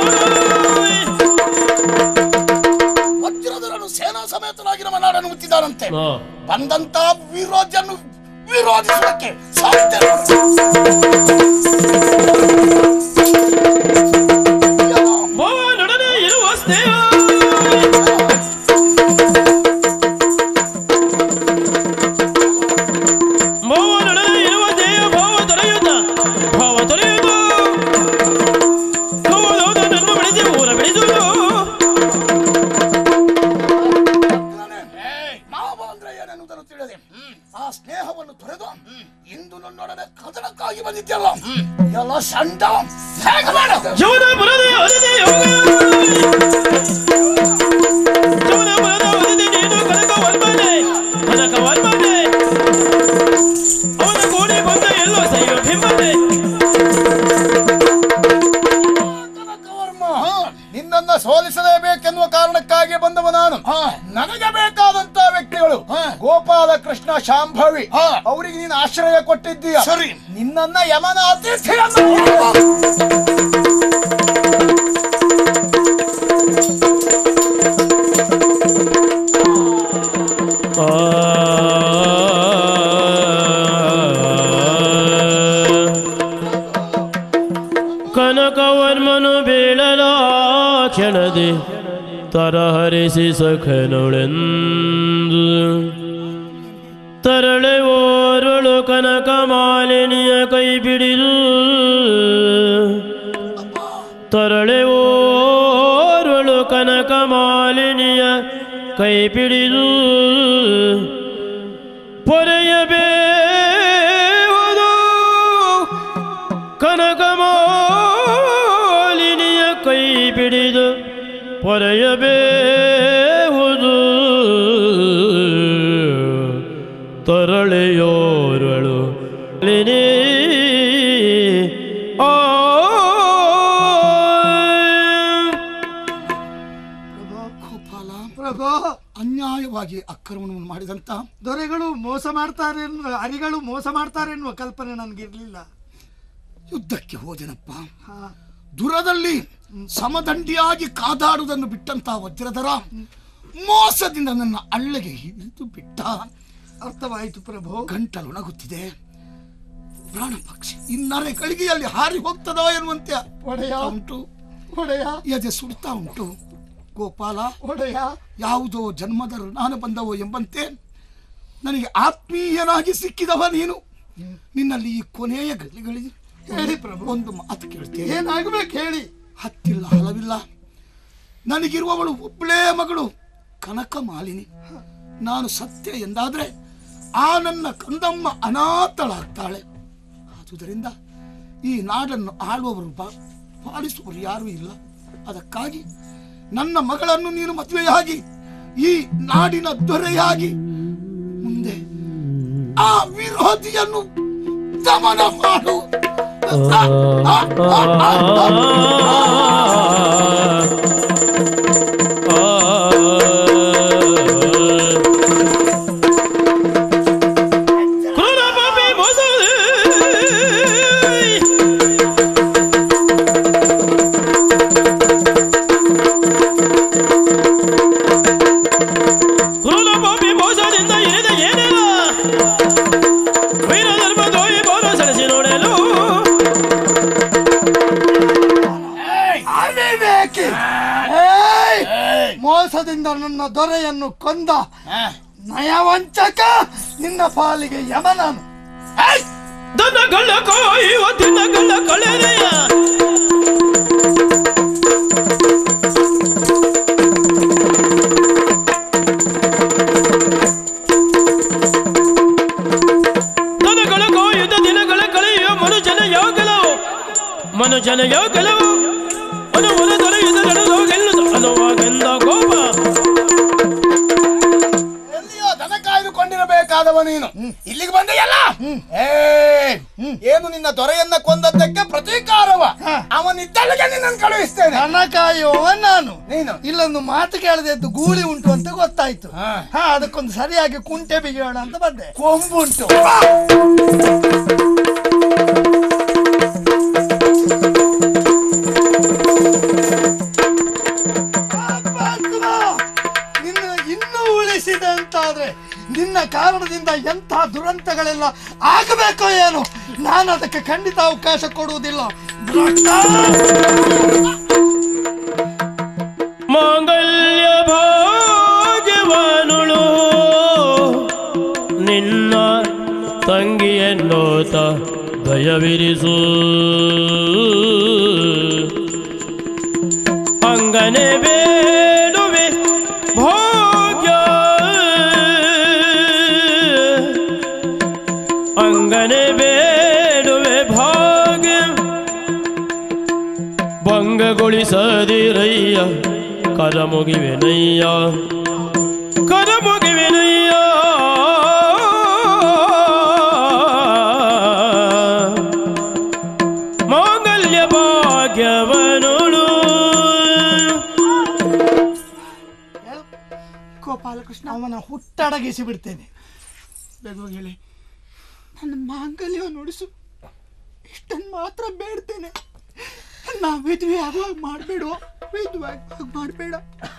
ವಜ್ರಧರನು ಸೇನಾ ಸಮೇತನಾಗಿ ನಮ್ಮ ನಾಡನ್ನು ಮುತ್ತಿದ್ದಾನಂತೆ ಆ, ಬಂದಂತ ವಿರೋಧಿಯನ್ನು ವಿರೋಧಿಸುವುದಕ್ಕೆ ಸಾಧ್ಯ ಇಲ್ಲ. ಭವನೊಡನೆ ಇರುವ ಸ್ನೇಹ ಭವನೊಡನೆ ಇರುವ ದೇಹ ಭಾವ ತೊರೆಯುತ್ತ ಭಾವ ತೊರೆಯುವುದು ಹೌದೌದು ನನ್ನ ಬೆಳೆಸಿ ಊರ ಬೆಳೆಸುವುದು ಮಾವ ಅಂದ್ರೆ ಏನೆನ್ನುವುದನ್ನು ತಿಳಿದೆ ಆ ಸ್ನೇಹವನ್ನು ತೊರೆದು ಇಂದು ನನ್ನೊಡನೆ ಕದನಕ್ಕಾಗಿ ಬಂದಿದ್ದಲ್ಲ ಎಲ್ಲ ಸಂಡ ಹೇಗೆ ಮಾಡ ಜವನ ಬರದೆ ಅದಿದೆ ಯೋಗ ಜವನ ಬರದ ಅದಿದೆ ನೀನು ಕನಕ ವಲ್ಮನೆ ಕನಕ ವಲ್ಮನೆ ಅವನ ಕೂಡಿ ಬಂದ ಎಲ್ಲೋ ಸೈಯೋ ಬಿಂಬನೆ ಕನಕವರ್ಮ ನಿನ್ನನ್ನ ಸೋಲಿಸಲೇಬೇಕೆನ್ನುವ ಕಾರಣಕ್ಕಾಗಿ ಬಂದವ ನಾನು ನನಗೆ ಬೇಕಾದಂತ ವ್ಯಕ್ತಿಗಳು ಗೋಪಾಲ ಕೃಷ್ಣ ಶಾಂಭವಿ ಅವರಿಗೆ ನೀನು ಆಶ್ರಯ ಕೊಟ್ಟಿದ್ದೀಯ ಸರಿ. ನಿನ್ನನ್ನ ಯಮನ ಅತಿಥಿಯನ್ನು ಕನಕವರ್ಮನು ಬೀಳಲ ಕ್ಷಣದೆ ತರಹರಿಸಿ ಸಖನೊಳೆಂದು ತರಳೆ ಓರ್ವಳು ಕನಕ ಮಾಲಿನಿಯ ಕೈ ಬಿಡಿದು ತರಳೆ ಓರ್ವಳು ಕನಕ ಮಾಲಿನಿಯ ಕೈ ಬಿಡಿದು ಪೊರೆಯಬೇವುದು ಕನಕಮಾಲಿನಿಯ ಕೈ ಬಿಡಿದು ಪೊರೆಯಬೇವುದು ತರಳೆಯೋರ್ವಳು ಲಿನಿ ಆ ಗೋಪಾಲ ಪ್ರಭು ಅನ್ಯಾಯವಾಗಿ ಅಕ್ರಮಣವನ್ನು ಮಾಡಿದಂತ ದೊರೆಗಳು ಮೋಸ ಮಾಡ್ತಾರೆ ಎನ್ನುವ ಅರಿಗಳು ಮೋಸ ಮಾಡ್ತಾರೆ ಎನ್ನುವ ಕಲ್ಪನೆ ನನಗಿರ್ಲಿಲ್ಲ ಯುದ್ಧಕ್ಕೆ ಹೋದೆನಪ್ಪ ಹಾ ದುರದಲ್ಲಿ ಸಮದಂಡಿಯಾಗಿ ಕಾದಾಡುವುದನ್ನು ಬಿಟ್ಟಂತ ವಜ್ರಧರ ಮೋಸದಿಂದ ನನ್ನ ಅಳ್ಳೆಗೆ ಹಿಡಿದು ಬಿಟ್ಟ ಅರ್ಥವಾಯಿತು ಪ್ರಭು ಗಂಟಲೊಣಗುತ್ತಿದೆ ಪ್ರಾಣ ಪಕ್ಷಿ ಇನ್ನರೆ ಗಳಿಗೆಯಲ್ಲಿ ಹಾರಿ ಹೋಗ್ತದೋ ಎನ್ನುವಂತೆ ಒಡೆಯ ಉಂಟು ಒಡೆಯ ಎದೆ ಸುಡ್ತಾ ಉಂಟು ಗೋಪಾಲ ಒಡೆಯ ಯಾವುದೋ ಜನ್ಮದ ಋಣಾನ ಬಂದವೋ ಎಂಬಂತೆ ನನಗೆ ಆತ್ಮೀಯನಾಗಿ ಸಿಕ್ಕಿದವ ನೀನು ನಿನ್ನಲ್ಲಿ ಈ ಕೊನೆಯ ಗಳಿಗಳಿಗೆ ಹೇಳಿ ಪ್ರಭು ಒಂದು ಮಾತು ಕೇಳ್ತೇನೆ ಏನಾಗಬೇಕು ಹೇಳಿ ಹತ್ತಿಲ್ಲ ಹಲವಿಲ್ಲ ನನಗಿರುವವಳು ಒಬ್ಬಳೇ ಮಗಳು ಕನಕ ಮಾಲಿನಿ ನಾನು ಸತ್ಯ ಎಂದಾದ್ರೆ ಆ ನನ್ನ ಕಂದಮ್ಮ ಅನಾಥಳಾಗ್ತಾಳೆ ಆದುದರಿಂದ ಈ ನಾಡನ್ನು ಆಳುವವರು ಬಾ- ಪಾಲಿಸುವವರು ಯಾರೂ ಇಲ್ಲ ಅದಕ್ಕಾಗಿ ನನ್ನ ಮಗಳನ್ನು ನೀನು ಮದುವೆಯಾಗಿ ಈ ನಾಡಿನ ದೊರೆಯಾಗಿ ಮುಂದೆ ಆ ವಿರೋಧಿಯನ್ನು ದಮನ ಮಾಡು ಆ, ಆ, ಆ, ಆ, ಆ. ಕ್ರೂರಪಾಪಿ ಮೋಸವೇ. ಕ್ರೂರಪಾಪಿ ಮೋಸದಿಂದ ಇರಿದ ಏನೆಲ್ಲ ವೀರ ಧರ್ಮದೋಯಿ ಬೋರ ಸೆಳೆಸಿ ನೋಡಲು ಅವಿವೇಕಿ ಏಯ್! ಮೋಸದಿಂದ ನನ್ನ ದೊರೆಯನ್ನು ಕೊಂದ ನಯವಂಚಕ ನಿನ್ನ ಪಾಲಿಗೆ ಯಮ ನಾನು ತನ್ನ ಕಳ್ಳ ಕಾಯುವ ತಿನ್ನ ಕಳ್ಳ ಕಳೆದೆಯ ದನಗಳ ಕಾಯುತ್ತ ದಿನಗಳ ಕಳೆಯುವ ಮನುಜನ ಯೋಗಲವು ಮನುಜನ ಯೋಗಲವು ಅನುಮನ ತೊರೆಯುತ್ತ ನಡೆದು ಗೆಲ್ಲುತ್ತ ಅನುವಾಗೆಂದ ಕೋಪ ಎಲ್ಲಿಯೋ ದನ ಕಾಯ್ದುಕೊಂಡಿರಬೇಕಾದವ ನೀನು ಇಲ್ಲಿಗೆ ಬಂದೆಯಲ್ಲ ಏ ಏನು ನಿನ್ನ ದೊರೆಯನ್ನ ಕೊಂದದ್ದಕ್ಕೆ ಪ್ರತೀಕಾರವ ಅವನಿದ್ದಲ್ಲಿಗೆ ನಿನ್ನನ್ನು ಕಳುಹಿಸ್ತೇನೆ ದನ ಕಾಯುವವ ನಾನು ನೀನು ಇಲ್ಲೊಂದು ಮಾತು ಕೇಳದೆದ್ದು ಗೂಳಿ ಉಂಟು ಅಂತ ಗೊತ್ತಾಯ್ತು ಹಾ. ಹಾ ಅದಕ್ಕೊಂದು ಸರಿಯಾಗಿ ಕುಂಟೆ ಬಿಗಿಯೋಣ ಅಂತ ಬಂದೆ ಕೊಂಬುಂಟು ನಿನ್ನ ಇನ್ನೂ ಉಳಿಸಿದೆ ಅಂತಾದ್ರೆ ನಿನ್ನ ಕಾರಣದಿಂದ ಎಂಥ ದುರಂತಗಳೆಲ್ಲ ಆಗಬೇಕೋ ಏನು ನಾನು ಅದಕ್ಕೆ ಖಂಡಿತ ಅವಕಾಶ ಕೊಡುವುದಿಲ್ಲ ಭ್ರಷ್ಟ! ಮಾಂಗಲ್ಯ ಭಾಗ್ಯವನುಳು ನಿನ್ನ ತಂಗಿಯನ್ನೋತ ದಯವಿರಿಸು ಅಂಗನೆ ಬೇಡುವೆ ಭಾಗ್ಯ ಅಂಗನೆ ಬೇಡುವೆ ಭಾಗ್ಯ ಭಂಗಗೊಳಿಸದಿರಯ್ಯ ಕರ ಮುಗಿವೆನಯ್ಯ ಕರ ಮುಗಿವೆನಯ್ಯ ಮಾಂಗಲ್ಯ ಭಾಗ್ಯವನುಳು ಹೇಳು. ಗೋಪಾಲಕೃಷ್ಣ ಅವನ ಹುಟ್ಟಡಗಿಸಿ ಬಿಡ್ತೇನೆ ಹೇಳಿ ನನ್ನ ಮಾಂಗಲ್ಯ ನುಡಿಸು ಇಷ್ಟನ್ನು ಮಾತ್ರ ಬೇಡ್ತೇನೆ ನಾ ವಿದ್ವೆ ಆಗುವಾಗ ಮಾಡಬೇಡ ವಿದ್ವೆ ಆಗುವಾಗ ಮಾಡಬೇಡ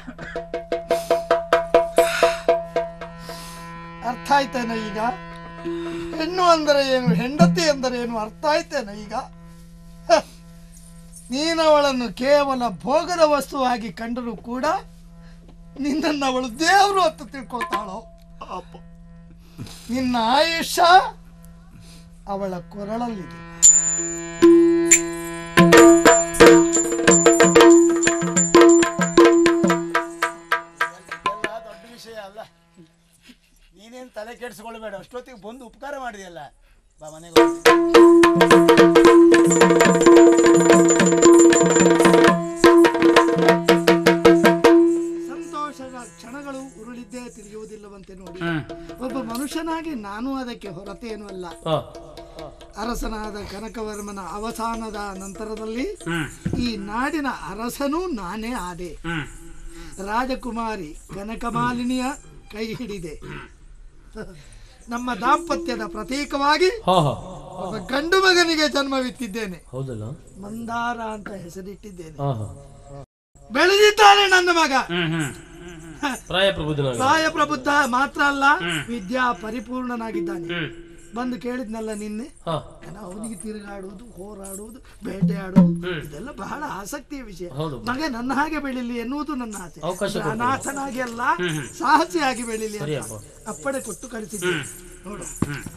ಅರ್ಥ ಆಯ್ತೇನ ಈಗ ಹೆಣ್ಣು ಅಂದರೆ ಏನು ಹೆಂಡತಿ ಅಂದರೆ ಏನು ಅರ್ಥ ಆಯ್ತೇನ ಈಗ ಹ. ನೀನವಳನ್ನು ಕೇವಲ ಭೋಗದ ವಸ್ತುವಾಗಿ ಕಂಡರೂ ಕೂಡ ನಿನ್ನನ್ನು ಅವಳು ದೇವರು ಅಂತ ತಿಳ್ಕೊಳ್ತಾಳೋ ಅಪ್ಪ ನಿನ್ನ ಆಯುಷ್ಯ ಅವಳ ಕೊರಳಲ್ಲಿದೆ ಎಲ್ಲ ದೊಡ್ಡ ವಿಷಯ ಅಲ್ಲ ನೀನೇನು ತಲೆ ಕೆಡಿಸ್ಕೊಳ್ಬೇಡ ಅಷ್ಟೊತ್ತಿಗೆ ಬಂದು ಉಪಕಾರ ಮಾಡಿದೆಯಲ್ಲ ಬಾ ಮನೆಗೆ ಹೋಗು. ಸಂತೋಷದ ಕ್ಷಣಗಳು ಉರುಳಿದ್ದೇ ತಿಳಿಯುವುದಿಲ್ಲವಂತೆ ನೋಡಿ ಒಬ್ಬ ಮನುಷ್ಯನಾಗಿ ನಾನು ಅದಕ್ಕೆ ಹೊರತೇನು ಅಲ್ಲ ಅರಸನಾದ ಕನಕವರ್ಮನ ಅವಸಾನದ ನಂತರದಲ್ಲಿ ಈ ನಾಡಿನ ಅರಸನೂ ನಾನೇ ಆದೆ ರಾಜಕುಮಾರಿ ಕನಕಮಾಲಿನಿಯ ಕೈ ಹಿಡಿದೆ ನಮ್ಮ ದಾಂಪತ್ಯದ ಪ್ರತೀಕವಾಗಿ ಹಾ ಹಾ ಒಬ್ಬ ಗಂಡು ಮಗನಿಗೆ ಜನ್ಮವಿತ್ತಿದ್ದೇನೆ ಹೌದಲ್ಲ ಮಂದಾರ ಅಂತ ಹೆಸರಿಟ್ಟಿದ್ದೇನೆ ಹಾ ಹಾ ಬೆಳೆದಿದ್ದಾನೆ ನನ್ನ ಮಗ ಪ್ರಾಯ ಪ್ರಬುದ್ಧನಾಗ ಪ್ರಾಯ ಪ್ರಬುದ್ಧ ಮಾತ್ರ ಅಲ್ಲ ವಿದ್ಯಾ ಪರಿಪೂರ್ಣನಾಗಿದ್ದಾನೆ ಬಂದು ಕೇಳಿದ್ನಲ್ಲ ನಿನ್ನೆ ಹಾ ನಾನು ಅವನಿಗೆ ತಿರುಗಾಡುವುದು ಹೋರಾಡುವುದು ಬೇಟೆಯಾಡುವುದು ಇದೆಲ್ಲ ಬಹಳ ಆಸಕ್ತಿಯ ವಿಷಯ ಹೌದು. ಮಗ ನನ್ನ ಹಾಗೆ ಬೆಳಿಲಿ ಎನ್ನುವುದು ನನ್ನ ಆಸೆ ಅವಕಾಶ ಕೊಡು. ಅನಾಥನಾಗಿ ಅಲ್ಲ ಸಾಹಸಿಯಾಗಿ ಬೆಳಿಲಿ ಸರಿ ಅಂತ ಅಪ್ಪ. ಅಪ್ಪಡೆ ಕೊಟ್ಟು ಕಳಿಸಿದ್ದೆ ನೋಡು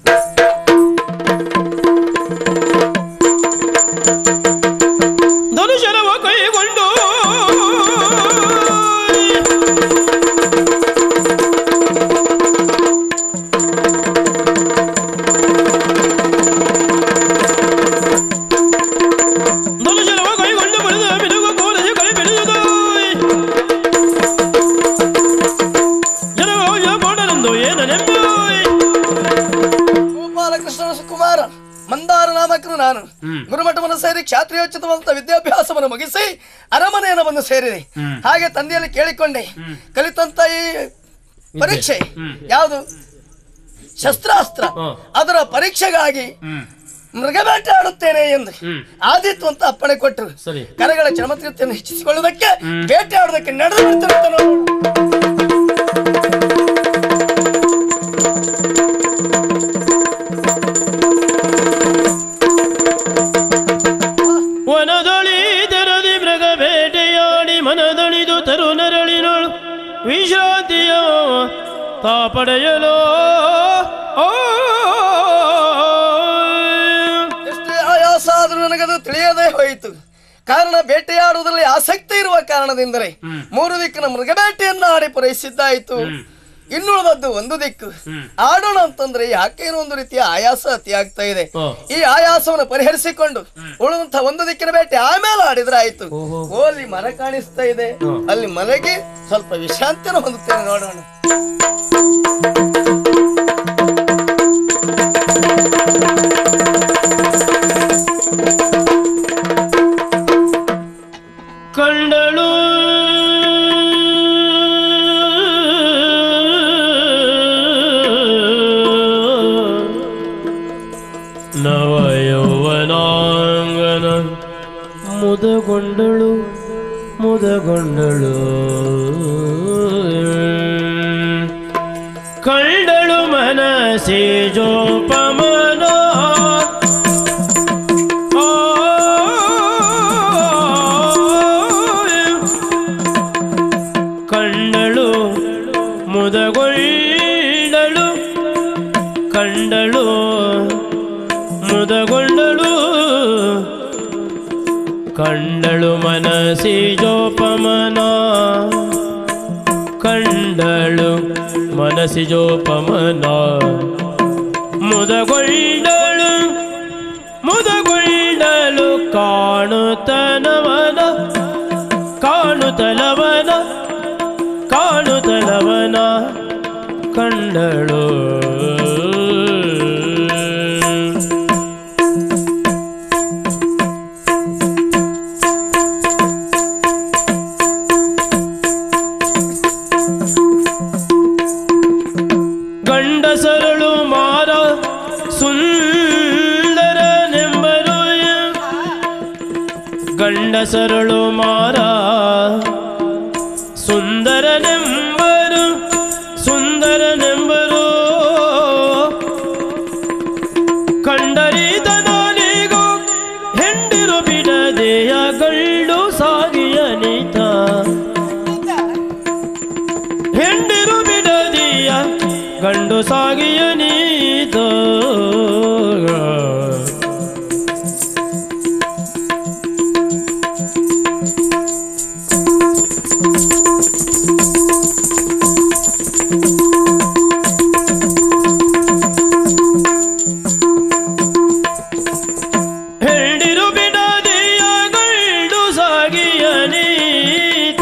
ಧನುಷರವ ಕೈಗೊಂಡು ಧನುಷರವ ಕೈಗೊಂಡು ಬರೆದ ಮಿನುಗು ಕೋಲಜ ಕೈ ಬೆಳೆಯುವುದು ಜನವ ಬೋಡನೆಂದು ಏನ ನೆಂಬು ಗೋಪಾಲಕೃಷ್ಣನ ಕುಮಾರ ಮಂದಾರ ನಾಮಕರು ನಾನು ಗುರುಮಠವನ್ನು ಸೇರಿ ಕ್ಷಾತ್ರಿಯೋಚಿತವಂತ ವಿದ್ಯಾಭ್ಯಾಸವನ್ನು ಮುಗಿಸಿ ಅರಮನೆಯನ್ನು ಬಂದು ಸೇರಿದೆ ಹಾಗೆ ತಂದೆಯಲ್ಲಿ ಕೇಳಿಕೊಂಡೆ ಕಲಿತಂತ ಈ ಪರೀಕ್ಷೆ ಯಾವುದು ಶಸ್ತ್ರಾಸ್ತ್ರ ಅದರ ಪರೀಕ್ಷೆಗಾಗಿ ಮೃಗಬೇಟೆ ಆಡುತ್ತೇನೆ ಎಂದು ಆದಿತ್ತು ಅಂತ ಅಪ್ಪಣೆ ಕೊಟ್ಟರು ಸರಿ. ಕರಗಳ ಚರ್ಮತೀರ್ಥವನ್ನು ಹೆಚ್ಚಿಸಿಕೊಳ್ಳುವುದಕ್ಕೆ ಬೇಟೆ ಆಡುವುದಕ್ಕೆ ನಡೆದು ಬಿಡ್ತಾರೆ ಅಂತ ನೋಡು. ವನದೊಳಿ ತೆರದಿ ಮೃಗ ಬೇಟೆಯಾಡಿ ಮನದಳಿದು ತರು ನರಳಿನೊಳು ವಿಶ್ರಾಂತಿಯ ತಾಪಡೆಯಲು ಓ ಎಷ್ಟೇ ಆಯಾಸ ಆದ್ರೂ ನನಗದು ತಿಳಿಯದೇ ಹೋಯಿತು ಕಾರಣ ಬೇಟೆಯಾಡುವುದರಲ್ಲಿ ಆಸಕ್ತಿ ಇರುವ ಕಾರಣದಿಂದಲೇ ಮೂರು ದಿಕ್ಕಿನ ಮೃಗಬೇಟೆಯನ್ನ ಆಡಿ ಪೂರೈಸಿದ್ದಾಯಿತು ಇನ್ನುಳಿದದ್ದು ಒಂದು ದಿಕ್ಕು ಆಡೋಣ ಅಂತಂದ್ರೆ ಯಾಕೇನೋ ಒಂದು ರೀತಿಯ ಆಯಾಸ ಅತಿ ಆಗ್ತಾ ಇದೆ ಹ. ಈ ಆಯಾಸವನ್ನು ಪರಿಹರಿಸಿಕೊಂಡು ಉಳಿದಂತ ಒಂದು ದಿಕ್ಕಿನ ಬೇಟೆ ಆಮೇಲೆ ಆಡಿದ್ರೆ ಆಯ್ತು ಓ ಅಲ್ಲಿ ಮರ ಕಾಣಿಸ್ತಾ ಇದೆ ಅಲ್ಲಿ ಮನೆಗೆ ಸ್ವಲ್ಪ ವಿಶ್ರಾಂತಿಯನ್ನು ಹೊಂದುತ್ತೇನೆ ನೋಡೋಣ ಕಂಡಳು ನವ ಯೌವನಾಂಗನ ಮುದಗೊಂಡಳು ಮುದಗೊಂಡಳು ಕಂಡಳು ಮನಸೆ ಜೋಪಮನ ಕಂಡಳು ಮುದಗೊಂಡಳು ಕಂಡಳು ಮುದಗೊಂಡಳು ಕಂಡಳು ಮನಸಿ ಜೋಪಮನ ಕಂಡಳು ಮನಸಿ ಜೋಪಮನ ಮುದಗೊಂಡಳು ಮುದಗೊಂಡಳು ಕಾಣುತ್ತನವನ ಕಾಣುತ್ತಲವನ ಕಾಣುತ್ತಲವನ ಕಂಡಳು ಗಂಡಸರಳು ಮಾರ ಸುಂದರನೆಂಬರು ಗಂಡಸರಳು ಮಾರ ಸುಂದರನೆಂಬರು ಸುಂದರನೆಂಬರು ಕಂಡರಿದನಾಲಿಗೂ ಹೆಂಡಿರು ಬಿಡದೆಯ ಗಳ್ಳು ಸಾಗಿಯ ನೀತ ಹೆಂಡಿರು ಬಿಡದಿಯ ಗಂಡು ಸಾಗಿಯ ನೀತ ಹೆಂಡಿರು ಬಿಡದೆಯ ಗಂಡು ಸಾಗಿಯ ನೀತ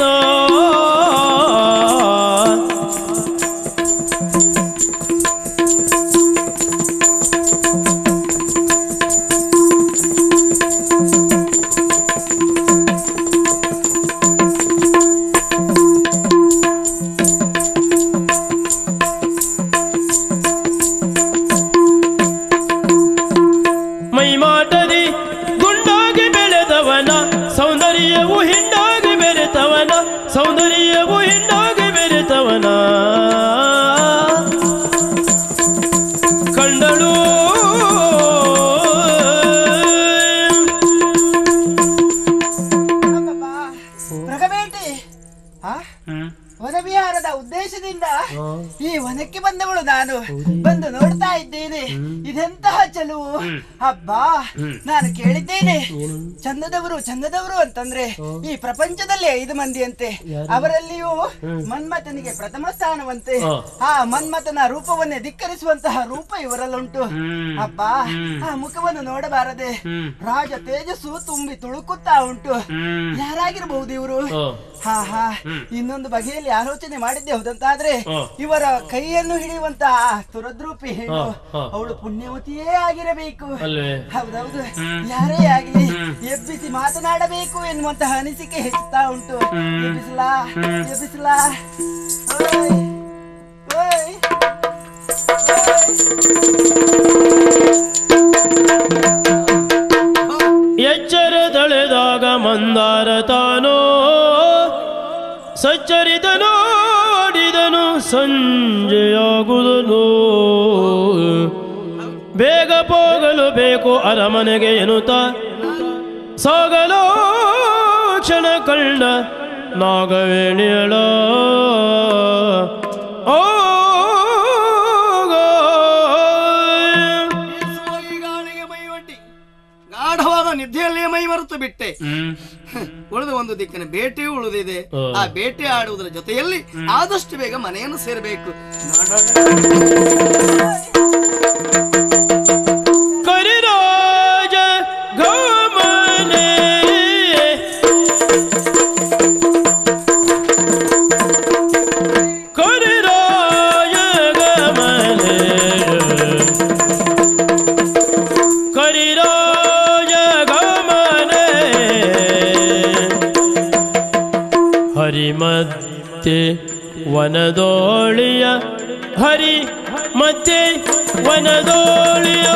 ಮೈಮಾಟದಿ ಗುಂಡಾಗಿ ಬೆಳೆದವನ ಸೌಂದರ್ಯವು ಹಿಂಡಾಗಿ ಬೆರೆತವನ ಸೌಂದರ್ಯವು ಹಿಂಡಾಗಿ ಬೆರೆತವನ ಕಂಡಳು ಮೃಗಬೇಟೆ ಆ ವನವಿಹಾರದ ಉದ್ದೇಶದಿಂದ ಈ ವನಕ್ಕೆ ಬಂದವಳು ನಾನು ಬಂದು ನೋಡ್ತಾ ಇದ್ದೇನೆ ಇದೆಂತಹ ಚೆಲುವು ಅಬ್ಬಾ ನಾನು ಕೇಳಿದ್ದೇನೆ ಚಂದದವರು ಚಂದದವರು ಅಂತಂದ್ರೆ ಈ ಪ್ರಪಂಚದಲ್ಲಿ ಐದು ಮಂದಿ ಅಂತೆ ಅವರಲ್ಲಿಯೂ ಮನ್ಮಥನಿಗೆ ಪ್ರಥಮ ಸ್ಥಾನವಂತೆ ಆ ಮನ್ಮಥನ ರೂಪವನ್ನೇ ಧಿಕ್ಕರಿಸುವಂತಹ ರೂಪ ಇವರಲ್ಲುಂಟು ಅಬ್ಬಾ ಆ ಮುಖವನ್ನು ನೋಡಬಾರದೆ ರಾಜ ತೇಜಸ್ಸು ತುಂಬಿ ತುಳುಕುತ್ತಾ ಉಂಟು ಯಾರಾಗಿರಬಹುದು ಇವರು ಹಾ ಹಾ ಇನ್ನೊಂದು ಬಗೆಯಲ್ಲಿ ಆಲೋಚನೆ ಮಾಡಿದ್ದೆ ಹೌದಂತಾದ್ರೆ ಇವರ ಕೈಯನ್ನು ಹಿಡಿಯುವಂತಹ ತುರದ್ರೂಪಿ ಹೆಣ್ಣು ಅವಳು ಪುಣ್ಯವತಿಯೇ ಆಗಿರಬೇಕು ಅಲ್ವೇ ಹೌದೌದು ಯಾರೇ ಆಗಲಿ ಎಬ್ಬಿಸಿ ಮಾತನಾಡಬೇಕು ಎನ್ನುವಂತಹ ಅನಿಸಿಕೆ ಹೆಚ್ಚುತ್ತಾ ಉಂಟು ಎಬ್ಬಿಸಲಾ ಎಬ್ಬಿಸಲಾ ಓಯ್ ಓಯ್ ಎಚ್ಚರದಳೆದಾಗ ಮಂದಾರ ತಾನೋ ಸಚ್ಚರಿತನು ಆಡಿದನು ಸಂಜೆಯಾಗುದನು ಬೇಗ ಹೋಗಲು ಬೇಕು ಅರಮನೆಗೆ ಎನ್ನುತ್ತ ಸಾಗಲು ಕ್ಷಣ ಕಂಡ ನಾಗವೇಣಿಯಳ ಓಗ ಈ ಗಾಳಿಗೆ ಮೈ ಒಡ್ಡಿ ಗಾಢವಾದ ನಿದ್ದೆಯಲ್ಲೇ ಮೈ ಮರೆತು ಮರೆತು ಬಿಟ್ಟೆ ಹ್ಮ್ ಉಳಿದ ಒಂದು ದಿಕ್ಕಿನ ಬೇಟೆಯೂ ಉಳಿದಿದೆ ಆ ಬೇಟೆ ಆಡುವುದರ ಜೊತೆಯಲ್ಲಿ ಆದಷ್ಟು ಬೇಗ ಮನೆಯನ್ನು ಸೇರಬೇಕು ಕರಿರಾಜ ಗಮನೆ ಕರಿರಾಜ ಗಮನೆ ಕರಿರಾಜ ಗಮನೆ ಹರಿಮತ್ತೆ ವನದೋಳಿಯ ಹರಿ ಮತ್ತೆ ವನದೋಳಿಯ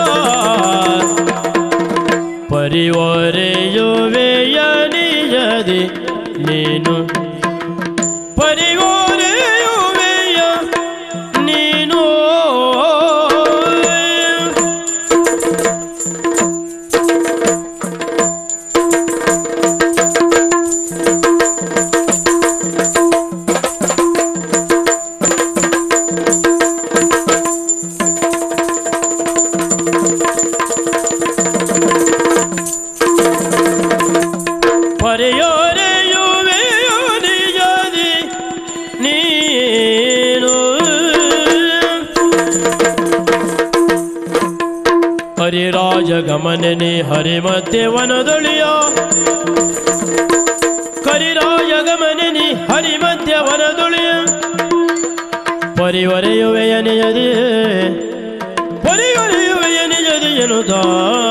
ಪರಿವರೆಯುವೆಯ ನಿಜದಿ ನೀನು ಪರಿವರೆಯುವೆಯ ನೀನು ಪರಿಯೋರೆಯುವೆಯೋ ನಿಜದಿ ನೀನು ಹರಿರಾಜ ಗಮನನೆ ಹರಿಮತ್ತೆ ವನದೊಳಿಯ ಕರಿರಾಜ ಗಮನನಿ ಹರಿಮಧ್ಯ ವನದೊಳಿಯ ಪರಿವರೆಯುವೆಯ ನಿಜದಿ ಪರಿವರೆಯುವೆಯ ನಿಜದಿ ಎನ್ನುತ್ತಾ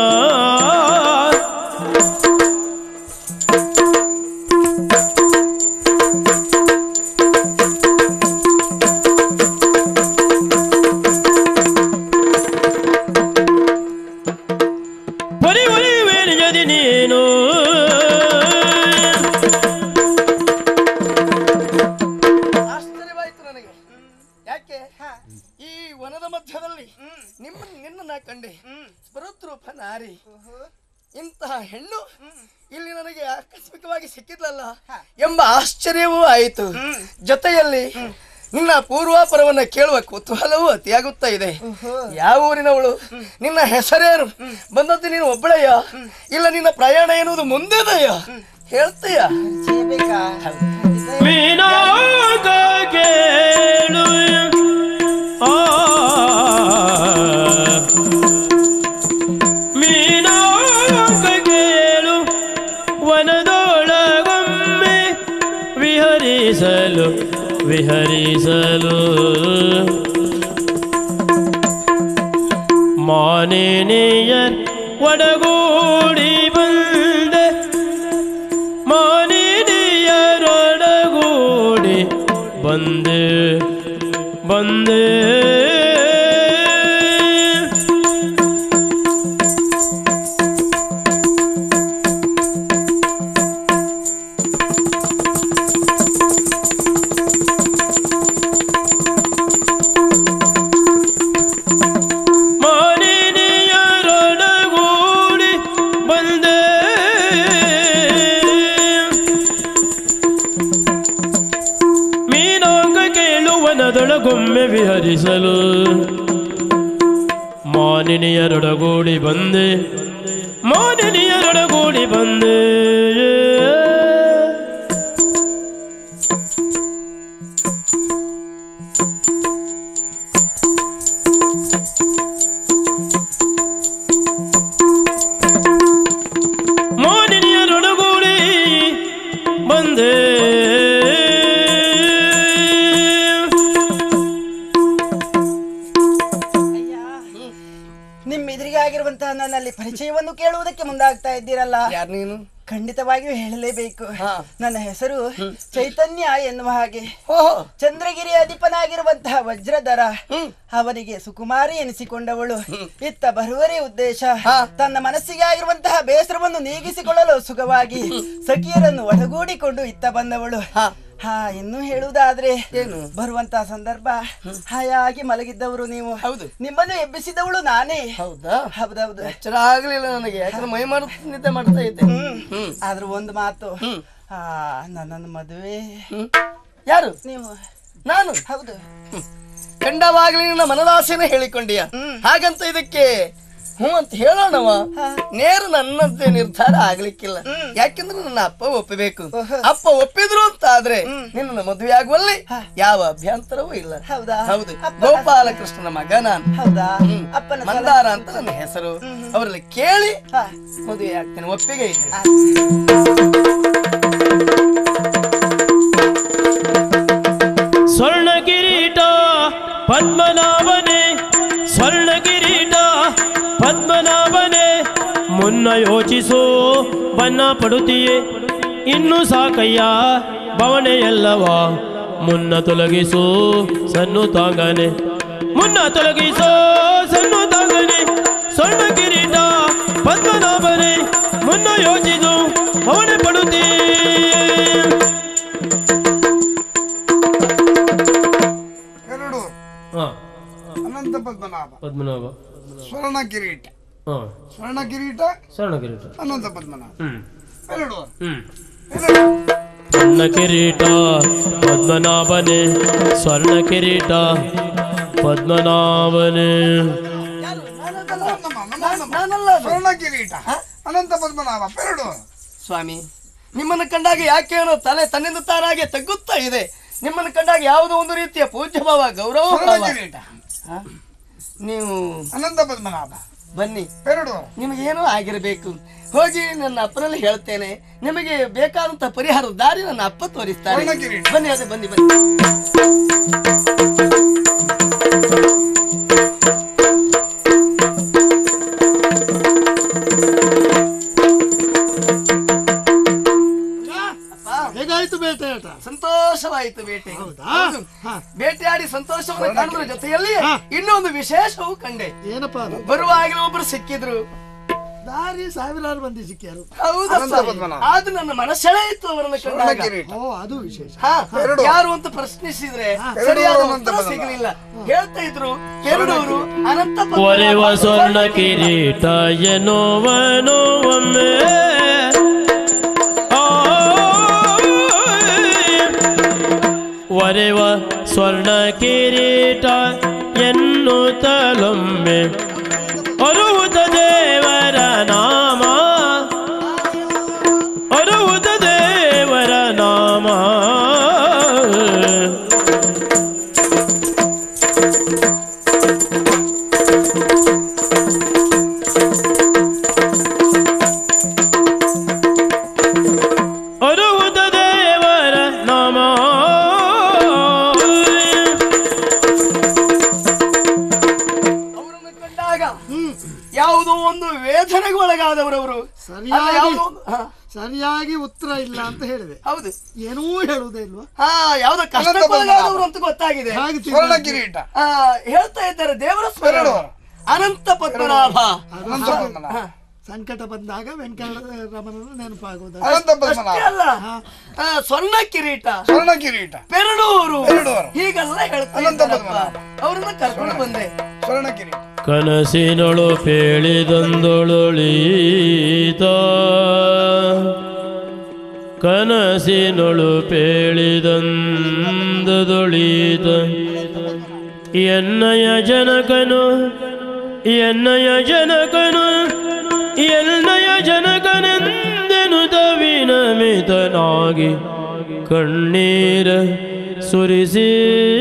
ಬರಿ ಬರಿ ವೇಣಿಯದಿ ನೀನು ಆಶ್ಚರ್ಯವಾಯ್ತು ನನಗೆ ಯಾಕೆ ಈ ವನದ ಮಧ್ಯದಲ್ಲಿ ನಿಮ್ಮ ನಿನ್ನ ನಾ ಕಂಡೆ ಸ್ಪೃತ್ರೂಪ ನಾರಿ ಇಂತಹ ಹೆಣ್ಣು ಇಲ್ಲಿ ನನಗೆ ಆಕಸ್ಮಿಕವಾಗಿ ಸಿಕ್ಕಿದ್ಲಲ್ಲ ಎಂಬ ಆಶ್ಚರ್ಯವೂ ಆಯಿತು ಜೊತೆಯಲ್ಲಿ ನಿನ್ನ ಪೂರ್ವಾಪರವನ್ನ ಕೇಳುವ ಕುತೂಹಲವೂ ಅತಿಯಾಗುತ್ತಾ ಇದೆ ಯಾವ ಊರಿನವಳು ನಿನ್ನ ಹೆಸರೇನು ಬಂದದ್ದು ನೀನು ಒಬ್ಬಳೆಯ ಇಲ್ಲ ನಿನ್ನ ಪ್ರಯಾಣ ಎನ್ನುವುದು ಮುಂದೆದೆಯ ಹೇಳ್ತೀಯ ಬೇಕಾ ಮೀನಾಗ ಕೇಳು ಆ ಮೀನಾಗ ಕೇಳು ವನದೊಳಗೊಮ್ಮೆ ವಿಹರಿಸಲು ವಿಹರಿಸಲು ಮಾನಿನಿಯರ್ ಒಡಗೂಡಿ ಬಂದೆ ಮಾನಿನಿಯರೊಡಗೂಡಿ ಬಂದೆ ಬಂದೆ ಮಾನಿನಿಯರೊಡಗೂಡಿ ಬಂದೆ ಮೀನಾಂಗ ಕೇಳುವನದೊಳಗೊಮ್ಮೆ ವಿಹರಿಸಲು ಮಾನಿನಿಯರೊಡಗೂಡಿ ಬಂದೆ ಮಾನಿನಿಯರೊಡಗೂಡಿ ಬಂದೆ ಮಾನಿನಿಯರೊಡಗೂಡಿ ಬಂದೆ ನಿಮ್ಮ ಎದುರಿಗಾಗಿರುವಂತಹ ನನ್ನಲ್ಲಿ ಪರಿಚಯವನ್ನು ಕೇಳುವುದಕ್ಕೆ ಮುಂದಾಗ್ತಾ ಇದ್ದೀರಲ್ಲ ಯಾರು ನೀನು ಖಂಡಿತವಾಗಿಯೂ ಹೇಳಲೇಬೇಕು ಹಾ. ನನ್ನ ಹೆಸರು ಚೈತನ್ಯ ಎನ್ನುವ ಹಾಗೆ ಓಹೋ ಚಂದ್ರಗಿರಿ ಅಧಿಪನಾಗಿರುವಂತಹ ವಜ್ರಧರ ಅವನಿಗೆ ಸುಕುಮಾರಿ ಎನಿಸಿಕೊಂಡವಳು ಇತ್ತ ಬರುವರೇ ಉದ್ದೇಶ ತನ್ನ ಮನಸ್ಸಿಗೆ ಆಗಿರುವಂತಹ ಬೇಸರವನ್ನು ನೀಗಿಸಿಕೊಳ್ಳಲು ಸುಖವಾಗಿ ಸಖಿಯರನ್ನು ಒಡಗೂಡಿಕೊಂಡು ಇತ್ತ ಬಂದವಳು ಹಾ ಇನ್ನು ಹೇಳುವುದಾದ್ರೆ ಏನು? ಬರುವಂತಹ ಸಂದರ್ಭ ಹಾಯಾಗಿ ಮಲಗಿದ್ದವರು ನೀವು ಹೌದು. ನಿಮ್ಮನ್ನು ಎಬ್ಬಿಸಿದವಳು ನಾನೇ ಹೌದಾ ಹೌದೌದು ಎಚ್ಚರ ಆಗ್ಲಿಲ್ಲ ನನಗೆ ಯಾಕಂದ್ರೆ ಮೈ ಮಾಡುತ್ತ ನಿದ್ದೆ ಮಾಡ್ತಾ ಇದ್ದೆ ಹ್ಮ್ ಆದ್ರೂ ಒಂದು ಮಾತು ಆ ನನ್ನನ್ನು ಮದುವೆ ಹ್ಮ್. ಯಾರು ನೀವು ನಾನು ಹೌದು ಕಂಡವಾಗ್ಲಿ ನಿನ್ನ ಮನದಾಸೆನ ಹೇಳಿಕೊಂಡೀಯ ಹಾಗಂತ ಇದಕ್ಕೆ ಹ್ಞೂ ಅಂತ ಹೇಳೋಣವ ನೇರ ನನ್ನಂತೆ ನಿರ್ಧಾರ ಆಗ್ಲಿಕ್ಕಿಲ್ಲ ಯಾಕೆಂದ್ರೆ ನನ್ನ ಅಪ್ಪ ಒಪ್ಪಬೇಕು ಅಪ್ಪ ಒಪ್ಪಿದ್ರು ಅಂತ ಆದ್ರೆ ನಿನ್ನ ಮದುವೆ ಆಗುವಲ್ಲಿ ಯಾವ ಅಭ್ಯಂತರವೂ ಇಲ್ಲ ಹೌದಾ? ಹೌದು ಅಪ್ಪನ- ಗೋಪಾಲಕೃಷ್ಣನ ಮಗ ನಾನು ಹೌದಾ ಹ್ಮ್. ಅಪ್ಪನ ಮಂದಾರ ಅಂತ ನನ್ನ ಹೆಸರು ಅವರಲ್ಲಿ ಕೇಳಿ ಹಾ. ಮದುವೆ ಆಗ್ತೇನೆ ಒಪ್ಪಿಗೆ ಇದೆ ಸ್ವರ್ಣ ಕಿರೀಟ ಪದ್ಮನಾಭನೆ ಸ್ವರ್ಣ ಕಿರೀಟ ಪದ್ಮನಾಭನೆ ಮುನ್ನ ಯೋಚಿಸು ಬನ್ನ ಪಡುತ್ತೀಯೇ ಇನ್ನು ಸಾಕಯ್ಯ ಭವನೆಯಲ್ಲವ ಮುನ್ನ ತೊಲಗಿಸು ಸನ್ನು ತಾಗನೆ ಮುನ್ನ ತೊಲಗಿಸೋ ಸನ್ನು ತಾಗನೆ ಸ್ವರ್ಣ ಕಿರೀಟ ಪದ್ಮನಾಭನೆ ಮುನ್ನ ಯೋಚಿಸು ಭವನೆ ಪಡುತ್ತೀ ಎರಡು ಹಾ ಅನಂತ ಪದ್ಮನಾಭ ಪದ್ಮನಾಭ ಸ್ವರ್ಣ ಕಿರೀಟ ಹಾ ಸ್ವರ್ಣ ಕಿರೀಟ ಸ್ವರ್ಣ ಕಿರೀಟ ಅನಂತ ಪದ್ಮನಾಭ ಹ್ಮ್ ಎರಡು ಹ್ಮ್ ಎರಡು ಸ್ವರ್ಣ ಕಿರೀಟ ಪದ್ಮನಾಭನೆ ಸ್ವರ್ಣ ಕಿರೀಟ ಪದ್ಮನಾಭನೆ ನಾನಲ್ಲ ಅದು. ಸ್ವರ್ಣ ಕಿರೀಟ ಅನಂತ ಪದ್ಮನಾಭ ಎರಡು ಸ್ವಾಮಿ ನಿಮ್ಮನ್ನು ಕಂಡಾಗ ಯಾಕೇನೋ ತಲೆ ತನ್ನಿಂದ ತಾನಾಗೆ ತಗ್ಗುತ್ತಾ ಇದೆ ನಿಮ್ಮನ್ನು ಕಂಡಾಗ ಯಾವುದೋ ಒಂದು ರೀತಿಯ ಪೂಜ್ಯ ಭಾವ ಗೌರವ ಸ್ವರ್ಣ ಭಾವ. ಕಿರೀಟ ಹ? ನೀವು ಅನಂತ ಪದ್ಮನಾಭ ಬನ್ನಿ ಎರಡು ನಿಮಗೇನೋ ಆಗಿರಬೇಕು ಹೋಗಿ ನನ್ನ ಅಪ್ಪನಲ್ಲಿ ಹೇಳ್ತೇನೆ ನಿಮಗೆ ಬೇಕಾದಂತ ಪರಿಹಾರದ ದಾರಿ ನನ್ನ ಅಪ್ಪ ತೋರಿಸ್ತಾರೆ ಸ್ವರ್ಣ ಕಿರೀಟ. ಬನ್ನಿ ಅದೇ ಬನ್ನಿ ಬನ್ನಿ ಹೇಗಾಯ್ತು ಬೇಟೆಯಾಟ ಸಂತೋಷವಾಯಿತು ಬೇಟೆ ಹೌದು. ಬೇಟೆಯಾಡಿ ಸಂತೋಷವನ್ನು ಕಾಣುವುದರ ಜೊತೆಯಲ್ಲಿ ಇನ್ನೊಂದು ವಿಶೇಷವೂ ಕಂಡೆ ಏನಪ್ಪಾ ಅದು ಬರುವಾಗಲೂ ಒಬ್ರು ಸಿಕ್ಕಿದ್ರು ದಾರಿ ಸಾವಿರಾರು ಮಂದಿ ಸಿಕ್ಕ್ಯಾರು ಹೌದಾ ಸ್ವಾಮಿ? ಆದ್ರೂ ನನ್ನ ಮನಸ್ಸೆಳೆಯಿತು ಅವರನ್ನು ಕಂಡಾಗ ಓ ಅದು ವಿಶೇಷ ಹಾ, ಯಾರು ಅಂತ ಪ್ರಶ್ನಿಸಿದ್ರೆ ಸರಿಯಾದ ಉತ್ತರ ಸಿಗಲಿಲ್ಲ ಹೇಳ್ತಾ ಇದ್ರು ಎರಡೂರು ಅನಂತ ಪದ್ಮನಾಭ. ಒರೆವ ಸ್ವರ್ಣ ಕಿರೀಟ ಎನ್ನುವನು ಒಮ್ಮೆ ಆ, ಒರೆವ ಸ್ವರ್ಣ ಕಿರೀಟ ಎನ್ನುತ್ತಲೊಮ್ಮೆ ಅರುವುದ ದೇವರ ನಾಮ ಅರುವುದ ದೇವರ ನಾಮ ಅರುವುದ ದೇವರ ನಾಮ ಅವರನ್ನು ಕಂಡಾಗ ಯಾವುದೋ ಒಂದು ವೇದನೆಗೆ ಒಳಗಾದವರವರು ಸರಿಯಾಗಿ- ಅಲ್ಲ, ಯಾವುದೋ ಒಂದು- ಹಾ, ಸರಿಯಾಗಿ ಉತ್ತರ ಇಲ್ಲ ಅಂತ ಹೇಳಿದೆ ಹೌದು ಏನೂ ಹೇಳುವುದೇ ಇಲ್ವಾ ಹಾ ಯಾವ್ದೋ ಕಷ್ಟಕ್ಕೆ ಒಳಗಾದವರು ಅಂತ ಗೊತ್ತಾಗಿದೆ ಹಾಗೆ ಸ್ವರ್ಣ ತಿಳ್ಕೊಂಡು- ಕಿರೀಟ ಆ, ಹೇಳ್ತಾ ಇದ್ದಾರೆ ದೇವರ ಸ್ಮರಣ ಅನಂತ ಪದ್ಮನಾಭ ಅನಂತ ಪದ್ಮನಾಭ. ಹಾ. ಸಂಕಟ ಬಂದಾಗ ವೆಂಕಟರಮಣನ ನೆನಪಾಗುವುದು ಅನಂತ ಪದ್ಮನಾಭ ಅಷ್ಟೇ ಅಲ್ಲ ಆ, ಸ್ವರ್ಣ ಕಿರೀಟ ಸ್ವರ್ಣ ಕಿರೀಟ ಪೆರಡೂರು ಪೆರಡೂರು. ಹೀಗೆಲ್ಲ ಹೇಳ್ತಾ ಅನಂತ ಇದ್ದಾರಪ್ಪ. ಪದ್ಮನಾಭ. ಅವ್ರನ್ನ ಕರ್ಕೊಂಡು ಬಂದೆ ಸ್ವರ್ಣ ಕಿರೀಟ ಕನಸಿನೊಳು ಪೇಳಿದೊಂದೊಳೊಳೀತ ಕನಸಿನೊಳು ಪೇಳಿದಂದದೊಳೀತ ಎನ್ನಯ ಜನಕನು ಎನ್ನಯ ಜನಕನು ಎನ್ನಯ ಜನಕನೆಂದೆನು ವಿನಮಿತನಾಗಿ ಕಣ್ಣೀರ ಸುರಿಸಿ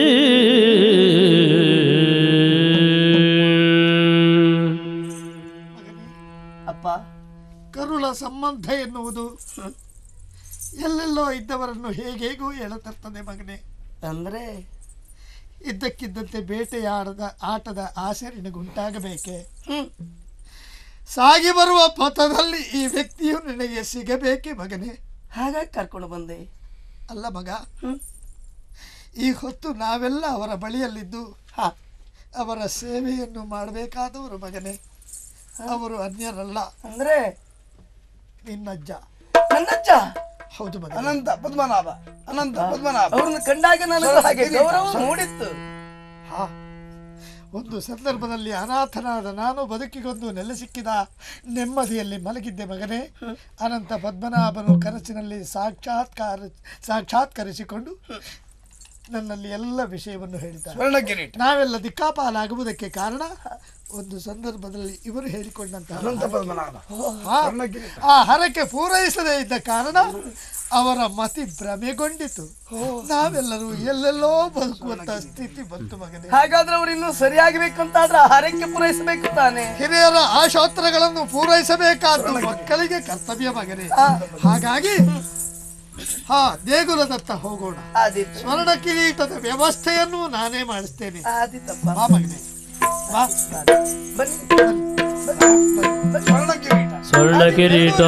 ಅಪ್ಪ ಕರುಳ ಸಂಬಂಧ ಎನ್ನುವುದು ಎಲ್ಲೆಲ್ಲೋ ಇದ್ದವರನ್ನು ಹೇಗೇಗೂ ಎಳೆತರ್ತದೆ ಮಗನೇ ಅಂದ್ರೆ ಇದ್ದಕ್ಕಿದ್ದಂತೆ ಬೇಟೆಯಾಡದ ಆಟದ ಆಸೆ ನಿನಗುಂಟಾಗಬೇಕೆ ಹ್ಮ್ ಸಾಗಿ ಬರುವ ಪಥದಲ್ಲಿ ಈ ವ್ಯಕ್ತಿಯು ನಿನಗೆ ಸಿಗಬೇಕೆ ಮಗನೇ ಹಾಗಾಗಿ ಕರ್ಕೊಂಡು ಬಂದೆ ಅಲ್ಲ ಮಗ ಹ್ಮ್. ಈ ಹೊತ್ತು ನಾವೆಲ್ಲ ಅವರ ಬಳಿಯಲ್ಲಿದ್ದು ಹಾ ಅವರ ಸೇವೆಯನ್ನು ಮಾಡಬೇಕಾದವರು ಮಗನೇ ಅವರು ಅನ್ಯರಲ್ಲ ಅಂದ್ರೆ ನಿನ್ನಜ್ಜ ನನ್ನಜ್ಜ ಹೌದು ಮಗ ಅನಂತ ಪದ್ಮನಾಭ ಅನಂತ ಪದ್ಮನಾಭ ಅವ್ರನ್ನ ಕಂಡಾಗ ನನಗೆ ಹಾಗೆ ಗೌರವ ಮೂಡಿತ್ತು ಹಾ ಒಂದು ಸಂದರ್ಭದಲ್ಲಿ ಅನಾಥನಾದ ನಾನು ಬದುಕಿಗೊಂದು ನೆಲೆ ಸಿಕ್ಕಿದ ನೆಮ್ಮದಿಯಲ್ಲಿ ಮಲಗಿದ್ದೆ ಮಗನೇ ಅನಂತ ಪದ್ಮನಾಭನು ಕನಸಿನಲ್ಲಿ ಸಾಕ್ಷಾತ್ಕಾರ ಸಾಕ್ಷಾತ್ಕರಿಸಿಕೊಂಡು ನನ್ನಲ್ಲಿ ಎಲ್ಲ ವಿಷಯವನ್ನು ಹೇಳಿದ್ದಾರೆ ಸ್ವರ್ಣ ಕಿರೀಟ ನಾವೆಲ್ಲ ದಿಕ್ಕಾಪಾಲಾಗುವುದಕ್ಕೆ ಕಾರಣ ಒಂದು ಸಂದರ್ಭದಲ್ಲಿ ಇವರು ಹೇಳಿಕೊಂಡಂತಹ ಆ, ಆ ಹರಕೆ ಪೂರೈಸದೇ ಇದ್ದ ಕಾರಣ ಅವರ ಮತಿ ಭ್ರಮೆಗೊಂಡಿತು ನಾವೆಲ್ಲರೂ ಎಲ್ಲೆಲ್ಲೋ ಬದುಕುವಂತ ಸ್ಥಿತಿ ಬಂತು ಮಗನೇ ಹಾಗಾದ್ರೆ ಅವರು ಇನ್ನೂ ಸರಿಯಾಗಬೇಕು ಅಂತಾದ್ರೆ ಹರಕೆ ಪೂರೈಸಬೇಕು ತಾನೆ ಹಿರಿಯರ ಆಶೋತ್ತರಗಳನ್ನು ಪೂರೈಸಬೇಕಾದ್ದು ಮಕ್ಕಳಿಗೆ ಕರ್ತವ್ಯ ಮಗನೇ ಹಾಗಾಗಿ ಹಾ ದೇಗುಲದತ್ತ ಹೋಗೋಣ ಆದಿತ್ತು ಸ್ವರ್ಣ ಕಿರೀಟದ ವ್ಯವಸ್ಥೆಯನ್ನು ನಾನೇ ಮಾಡಿಸ್ತೇನೆ ಆದಿತ್ತಪ್ಪ ಬಾ ಮಗನೇ ಬಾ ಬನ್ನಿ ಸ್ವರ್ಣ ಕಿರೀಟ ಸ್ವರ್ಣ ಕಿರೀಟ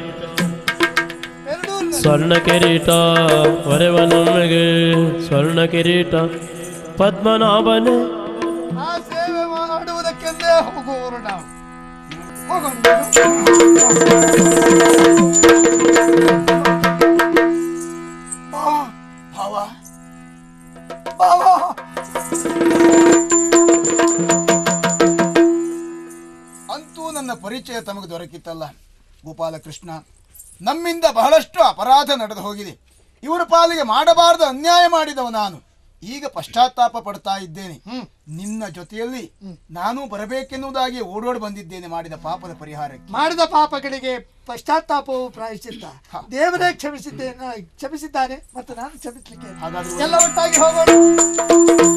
ಎರಡೂ ಸ್ವರ್ಣ ಕಿರೀಟ ಒರೆವನೊಮ್ಮೆಗೆ ಸ್ವರ್ಣ ಕಿರೀಟ ಪದ್ಮನಾಭನೇ ಆ ಸೇವೆ ಮಾಡುವುದಕ್ಕೆಂದೇ ಹೋಗುವವರು ನಾವು ಹೋಗೋಣ ಭಾವ ಬಾವ ಅಂತೂ ನನ್ನ ಪರಿಚಯ ತಮಗೆ ದೊರಕಿತ್ತಲ್ಲ ಗೋಪಾಲಕೃಷ್ಣ ನಮ್ಮಿಂದ ಬಹಳಷ್ಟು ಅಪರಾಧ ನಡೆದು ಹೋಗಿದೆ ಇವರ ಪಾಲಿಗೆ ಮಾಡಬಾರದು ಅನ್ಯಾಯ ಮಾಡಿದವ ನಾನು ಈಗ ಪಶ್ಚಾತ್ತಾಪ ಪಡ್ತಾ ಇದ್ದೇನೆ ನಿನ್ನ ಜೊತೆಯಲ್ಲಿ ನಾನು ಬರಬೇಕೆನ್ನುವುದಾಗಿ ಓಡೋಡಿ ಬಂದಿದ್ದೇನೆ ಮಾಡಿದ ಪಾಪದ ಪರಿಹಾರಕ್ಕೆ ಮಾಡಿದ ಪಾಪಗಳಿಗೆ ಪಶ್ಚಾತ್ತಾಪವು ಪ್ರಾಯಶ್ಚಿತ್ತ ದೇವರೇ ಕ್ಷಮಿಸಿದ್ದೇನೆ ಕ್ಷಮಿಸಿದ್ದಾನೆ ಮತ್ತು ನಾನು ಕ್ಷಮಿಸಲಿಕ್ಕೆ ಹಾಗಾದ್ರೆ ಎಲ್ಲ ಒಟ್ಟಾಗಿ ಹೋಗೋಣ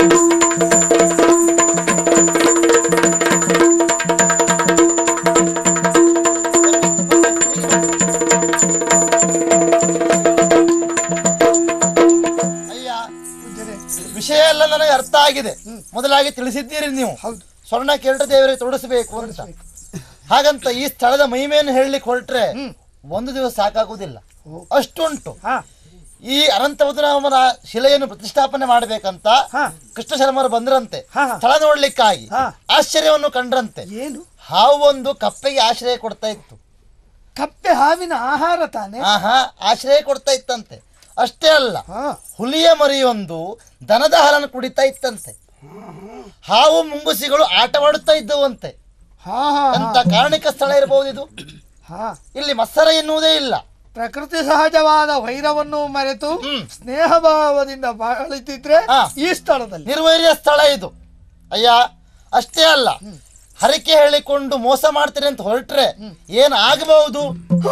ಅಯ್ಯ ವಿಷಯ ಎಲ್ಲ ನನಗೆ ಅರ್ಥ ಆಗಿದೆ ಮೊದಲಾಗಿ ತಿಳಿಸಿದ್ದೀರಿ ನೀವು ಹೌದು. ಸ್ವರ್ಣ ಕಿರೀಟ ದೇವರಿಗೆ ತೊಡಗಿಸಬೇಕು ಅಂತ ಹಾಗಂತ ಈ ಸ್ಥಳದ ಮಹಿಮೆಯನ್ನು ಹೇಳಲಿಕ್ಕೆ ಹೊರಟ್ರೆ ಒಂದು ದಿವಸ ಸಾಕಾಗುವುದಿಲ್ಲ ಅಷ್ಟುಂಟು ಹಾ ಈ ಅನಂತಮಧುರಾಮನ ಶಿಲೆಯನ್ನು ಪ್ರತಿಷ್ಠಾಪನೆ ಮಾಡಬೇಕಂತ ಹಾ. ಕೃಷ್ಣ ಶರ್ಮರು ಬಂದ್ರಂತೆ ಹಾ. ಸ್ಥಳ ನೋಡ್ಲಿಕ್ಕಾಗಿ ಹಾ. ಆಶ್ಚರ್ಯವನ್ನು ಕಂಡ್ರಂತೆ ಏನು ಹಾವು ಒಂದು ಕಪ್ಪೆಗೆ ಆಶ್ರಯ ಕೊಡ್ತಾ ಇತ್ತು ಕಪ್ಪೆ ಹಾವಿನ ಆಹಾರ ತಾನೆ ಆಹಾ ಆಶ್ರಯ ಕೊಡ್ತಾ ಇತ್ತಂತೆ ಅಷ್ಟೇ ಅಲ್ಲ ಹಾ ಹುಲಿಯ ಮರಿಯೊಂದು ದನದ ಹಾಲನ್ನು ಕುಡಿತಾ ಇತ್ತಂತೆ ಹಾವು ಮುಂಗುಸಿಗಳು ಆಟವಾಡುತ್ತಾ ಇದ್ದವಂತೆ ಹಾ ಹಾ ಅಂತ ಕಾರಣಿಕ ಸ್ಥಳ ಇರಬಹುದು ಇದು ಹಾ ಇಲ್ಲಿ ಮತ್ಸರ ಎನ್ನುವುದೇ ಇಲ್ಲ ಪ್ರಕೃತಿ ಸಹಜವಾದ ವೈರವನ್ನು ಮರೆತು ಹ್ಮ್. ಸ್ನೇಹ ಭಾವದಿಂದ ಬಾಳುತ್ತಿದ್ರೆ ಹಾ. ಈ ಸ್ಥಳದಲ್ಲಿ ನಿರ್ವೈರ್ಯ ಸ್ಥಳ ಇದು ಅಯ್ಯ ಅಷ್ಟೇ ಅಲ್ಲ ಹರಕೆ ಹೇಳಿಕೊಂಡು ಮೋಸ ಮಾಡ್ತೀರಿ ಅಂತ ಹೊರಟ್ರೆ ಏನ್ ಆಗಬಹುದು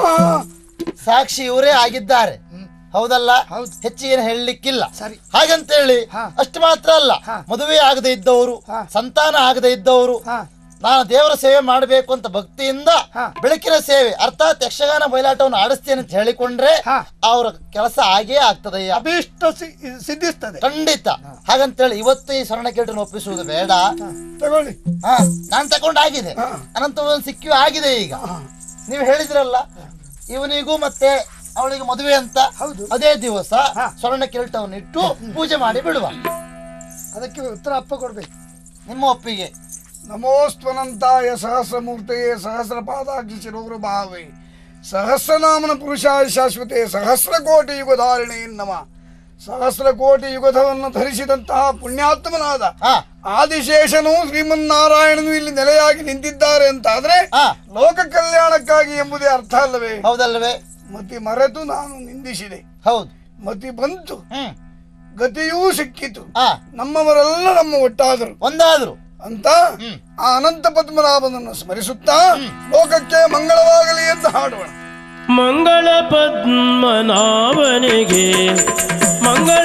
ಸಾಕ್ಷಿ ಇವರೇ ಆಗಿದ್ದಾರೆ ಹೌದಲ್ಲ ಹೌದು. ಹೆಚ್ಚು ಏನು ಹೇಳಲಿಕ್ಕಿಲ್ಲ ಸರಿ. ಹಾಗಂತೇಳಿ ಹಾ. ಅಷ್ಟು ಮಾತ್ರ ಅಲ್ಲ ಹಾ. ಮದುವೆ ಆಗದೆ ಇದ್ದವರು ಹಾ. ಸಂತಾನ ಆಗದೆ ಇದ್ದವರು ಹಾ ನಾನು ದೇವರ ಸೇವೆ ಮಾಡಬೇಕು ಅಂತ ಭಕ್ತಿಯಿಂದ ಹಾ. ಬೆಳಕಿನ ಸೇವೆ ಅರ್ಥಾತ್ ಯಕ್ಷಗಾನ ಬಯಲಾಟವನ್ನು ಆಡಿಸ್ತೇನೆ ಅಂತ ಹೇಳಿಕೊಂಡ್ರೆ ಹಾ. ಅವರ ಕೆಲಸ ಆಗೇ ಆಗ್ತದಯ್ಯ ಅಭೀಷ್ಟ ಸಿ- ಸಿದ್ಧಿಸ್ತದೆ ಖಂಡಿತ ಹಾಗಂತೇಳಿ ಇವತ್ತು ಈ ಸ್ವರ್ಣ ಕಿರೀಟವನ್ನು ಒಪ್ಪಿಸುವುದು ಬೇಡ ತಗೊಳ್ಳಿ ಹಾ ನಾನು ತಗೊಂಡಾಗಿದೆ ಅನಂತ ಒಂದು ಸಿಕ್ಕಿಯೂ ಆಗಿದೆ ಈಗ ನೀವು ಹೇಳಿದ್ರಲ್ಲ ಇವನಿಗೂ ಮತ್ತೆ ಅವಳಿಗೆ ಮದುವೆ ಅಂತ ಹೌದು. ಅದೇ ದಿವಸ ಹಾ. ಸ್ವರ್ಣ ಕಿರೀಟವನ್ನು ಇಟ್ಟು ಪೂಜೆ ಮಾಡಿ ಬಿಡುವ ಅದಕ್ಕೆ ಉತ್ತರ ಅಪ್ಪ ಕೊಡ್ಬೇಕು ನಿಮ್ಮ ಒಪ್ಪಿಗೆ ನಮೋಸ್ತ್ವನಂತಾಯ ಸಹಸ್ರಮೂರ್ತೆಯೇ ಸಹಸ್ರಪಾದಾಕ್ಷಿ ಶಿರೋರು ಭಾವೆ ಸಹಸ್ರನಾಮನ ಪುರುಷಾಯ ಶಾಶ್ವತೆ ಸಹಸ್ರಕೋಟಿ ಯುಗಧಾರಿಣೆ ನಮ ಸಹಸ್ರಕೋಟಿ ಯುಗಧವನ್ನು ಧರಿಸಿದಂತಹ ಪುಣ್ಯಾತ್ಮನಾದ ಹಾ ಆದಿಶೇಷನು ಶ್ರೀಮನ್ನಾರಾಯಣನು ಇಲ್ಲಿ ನೆಲೆಯಾಗಿ ನಿಂತಿದ್ದಾರೆ ಅಂತಾದ್ರೆ ಹಾ. ಲೋಕ ಕಲ್ಯಾಣಕ್ಕಾಗಿ ಎಂಬುದೇ ಅರ್ಥ ಅಲ್ಲವೇ ಹೌದಲ್ವೇ ಮತಿ ಮರೆತು ನಾನು ನಿಂದಿಸಿದೆ ಹೌದು ಮತಿ ಬಂತು ಹ್ಮ್ ಗತಿಯೂ ಸಿಕ್ಕಿತು ಹಾ ನಮ್ಮವರೆಲ್ಲ ನಮ್ಮ ಒಟ್ಟಾದರು ಒಂದಾದ್ರು ಅಂತ ಆ ಅನಂತ ಪದ್ಮನಾಭನನ್ನು ಸ್ಮರಿಸುತ್ತಾ ಲೋಕಕ್ಕೆ ಮಂಗಳವಾಗಲಿ ಅಂತ ಹಾಡೋಣ ಮಂಗಳ ಪದ್ಮನಾಭನಿಗೆ ಮಂಗಳ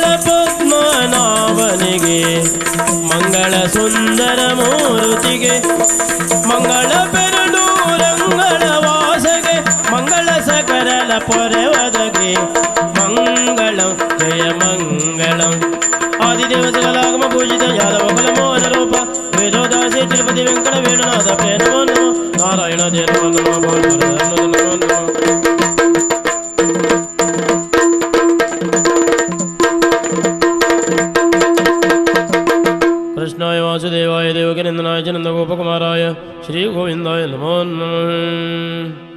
ಪದ್ಮನಾಭನಿಗೆ ಮಂಗಳ ಸುಂದರ ಮೂರುತಿಗೆ ಮಂಗಳ ಪೆರಡೂರಂಗಳ ವಾಸಗೆ ಮಂಗಳ ಸಕರಲ ಪೊರೆವದಗೆ ಮಂಗಳಂ ಜಯ ಮಂಗಳಂ ಆದಿದೇವ ಸಕಲಾಗಮ ಪೂಜಿತ ಯಾದವ ಕುಲ ಮೋಹನ ರೂಪ ವೇದೋದಾಸಿ ತಿರುಪತಿ ವೆಂಕಟ ವೇಣುನಾಥ ಪ್ರಿಯ ನಮೋ ನಮೋ ನಾರಾಯಣ ಜಯ ನಮೋ ನಮೋ ಭಗವಂತ ನಮೋ ನಮೋ कृष्णाय वासुदेवाय देवकीनन्दनाय च नन्दगोपकुमाराय श्रीगोविन्दाय नमो नमः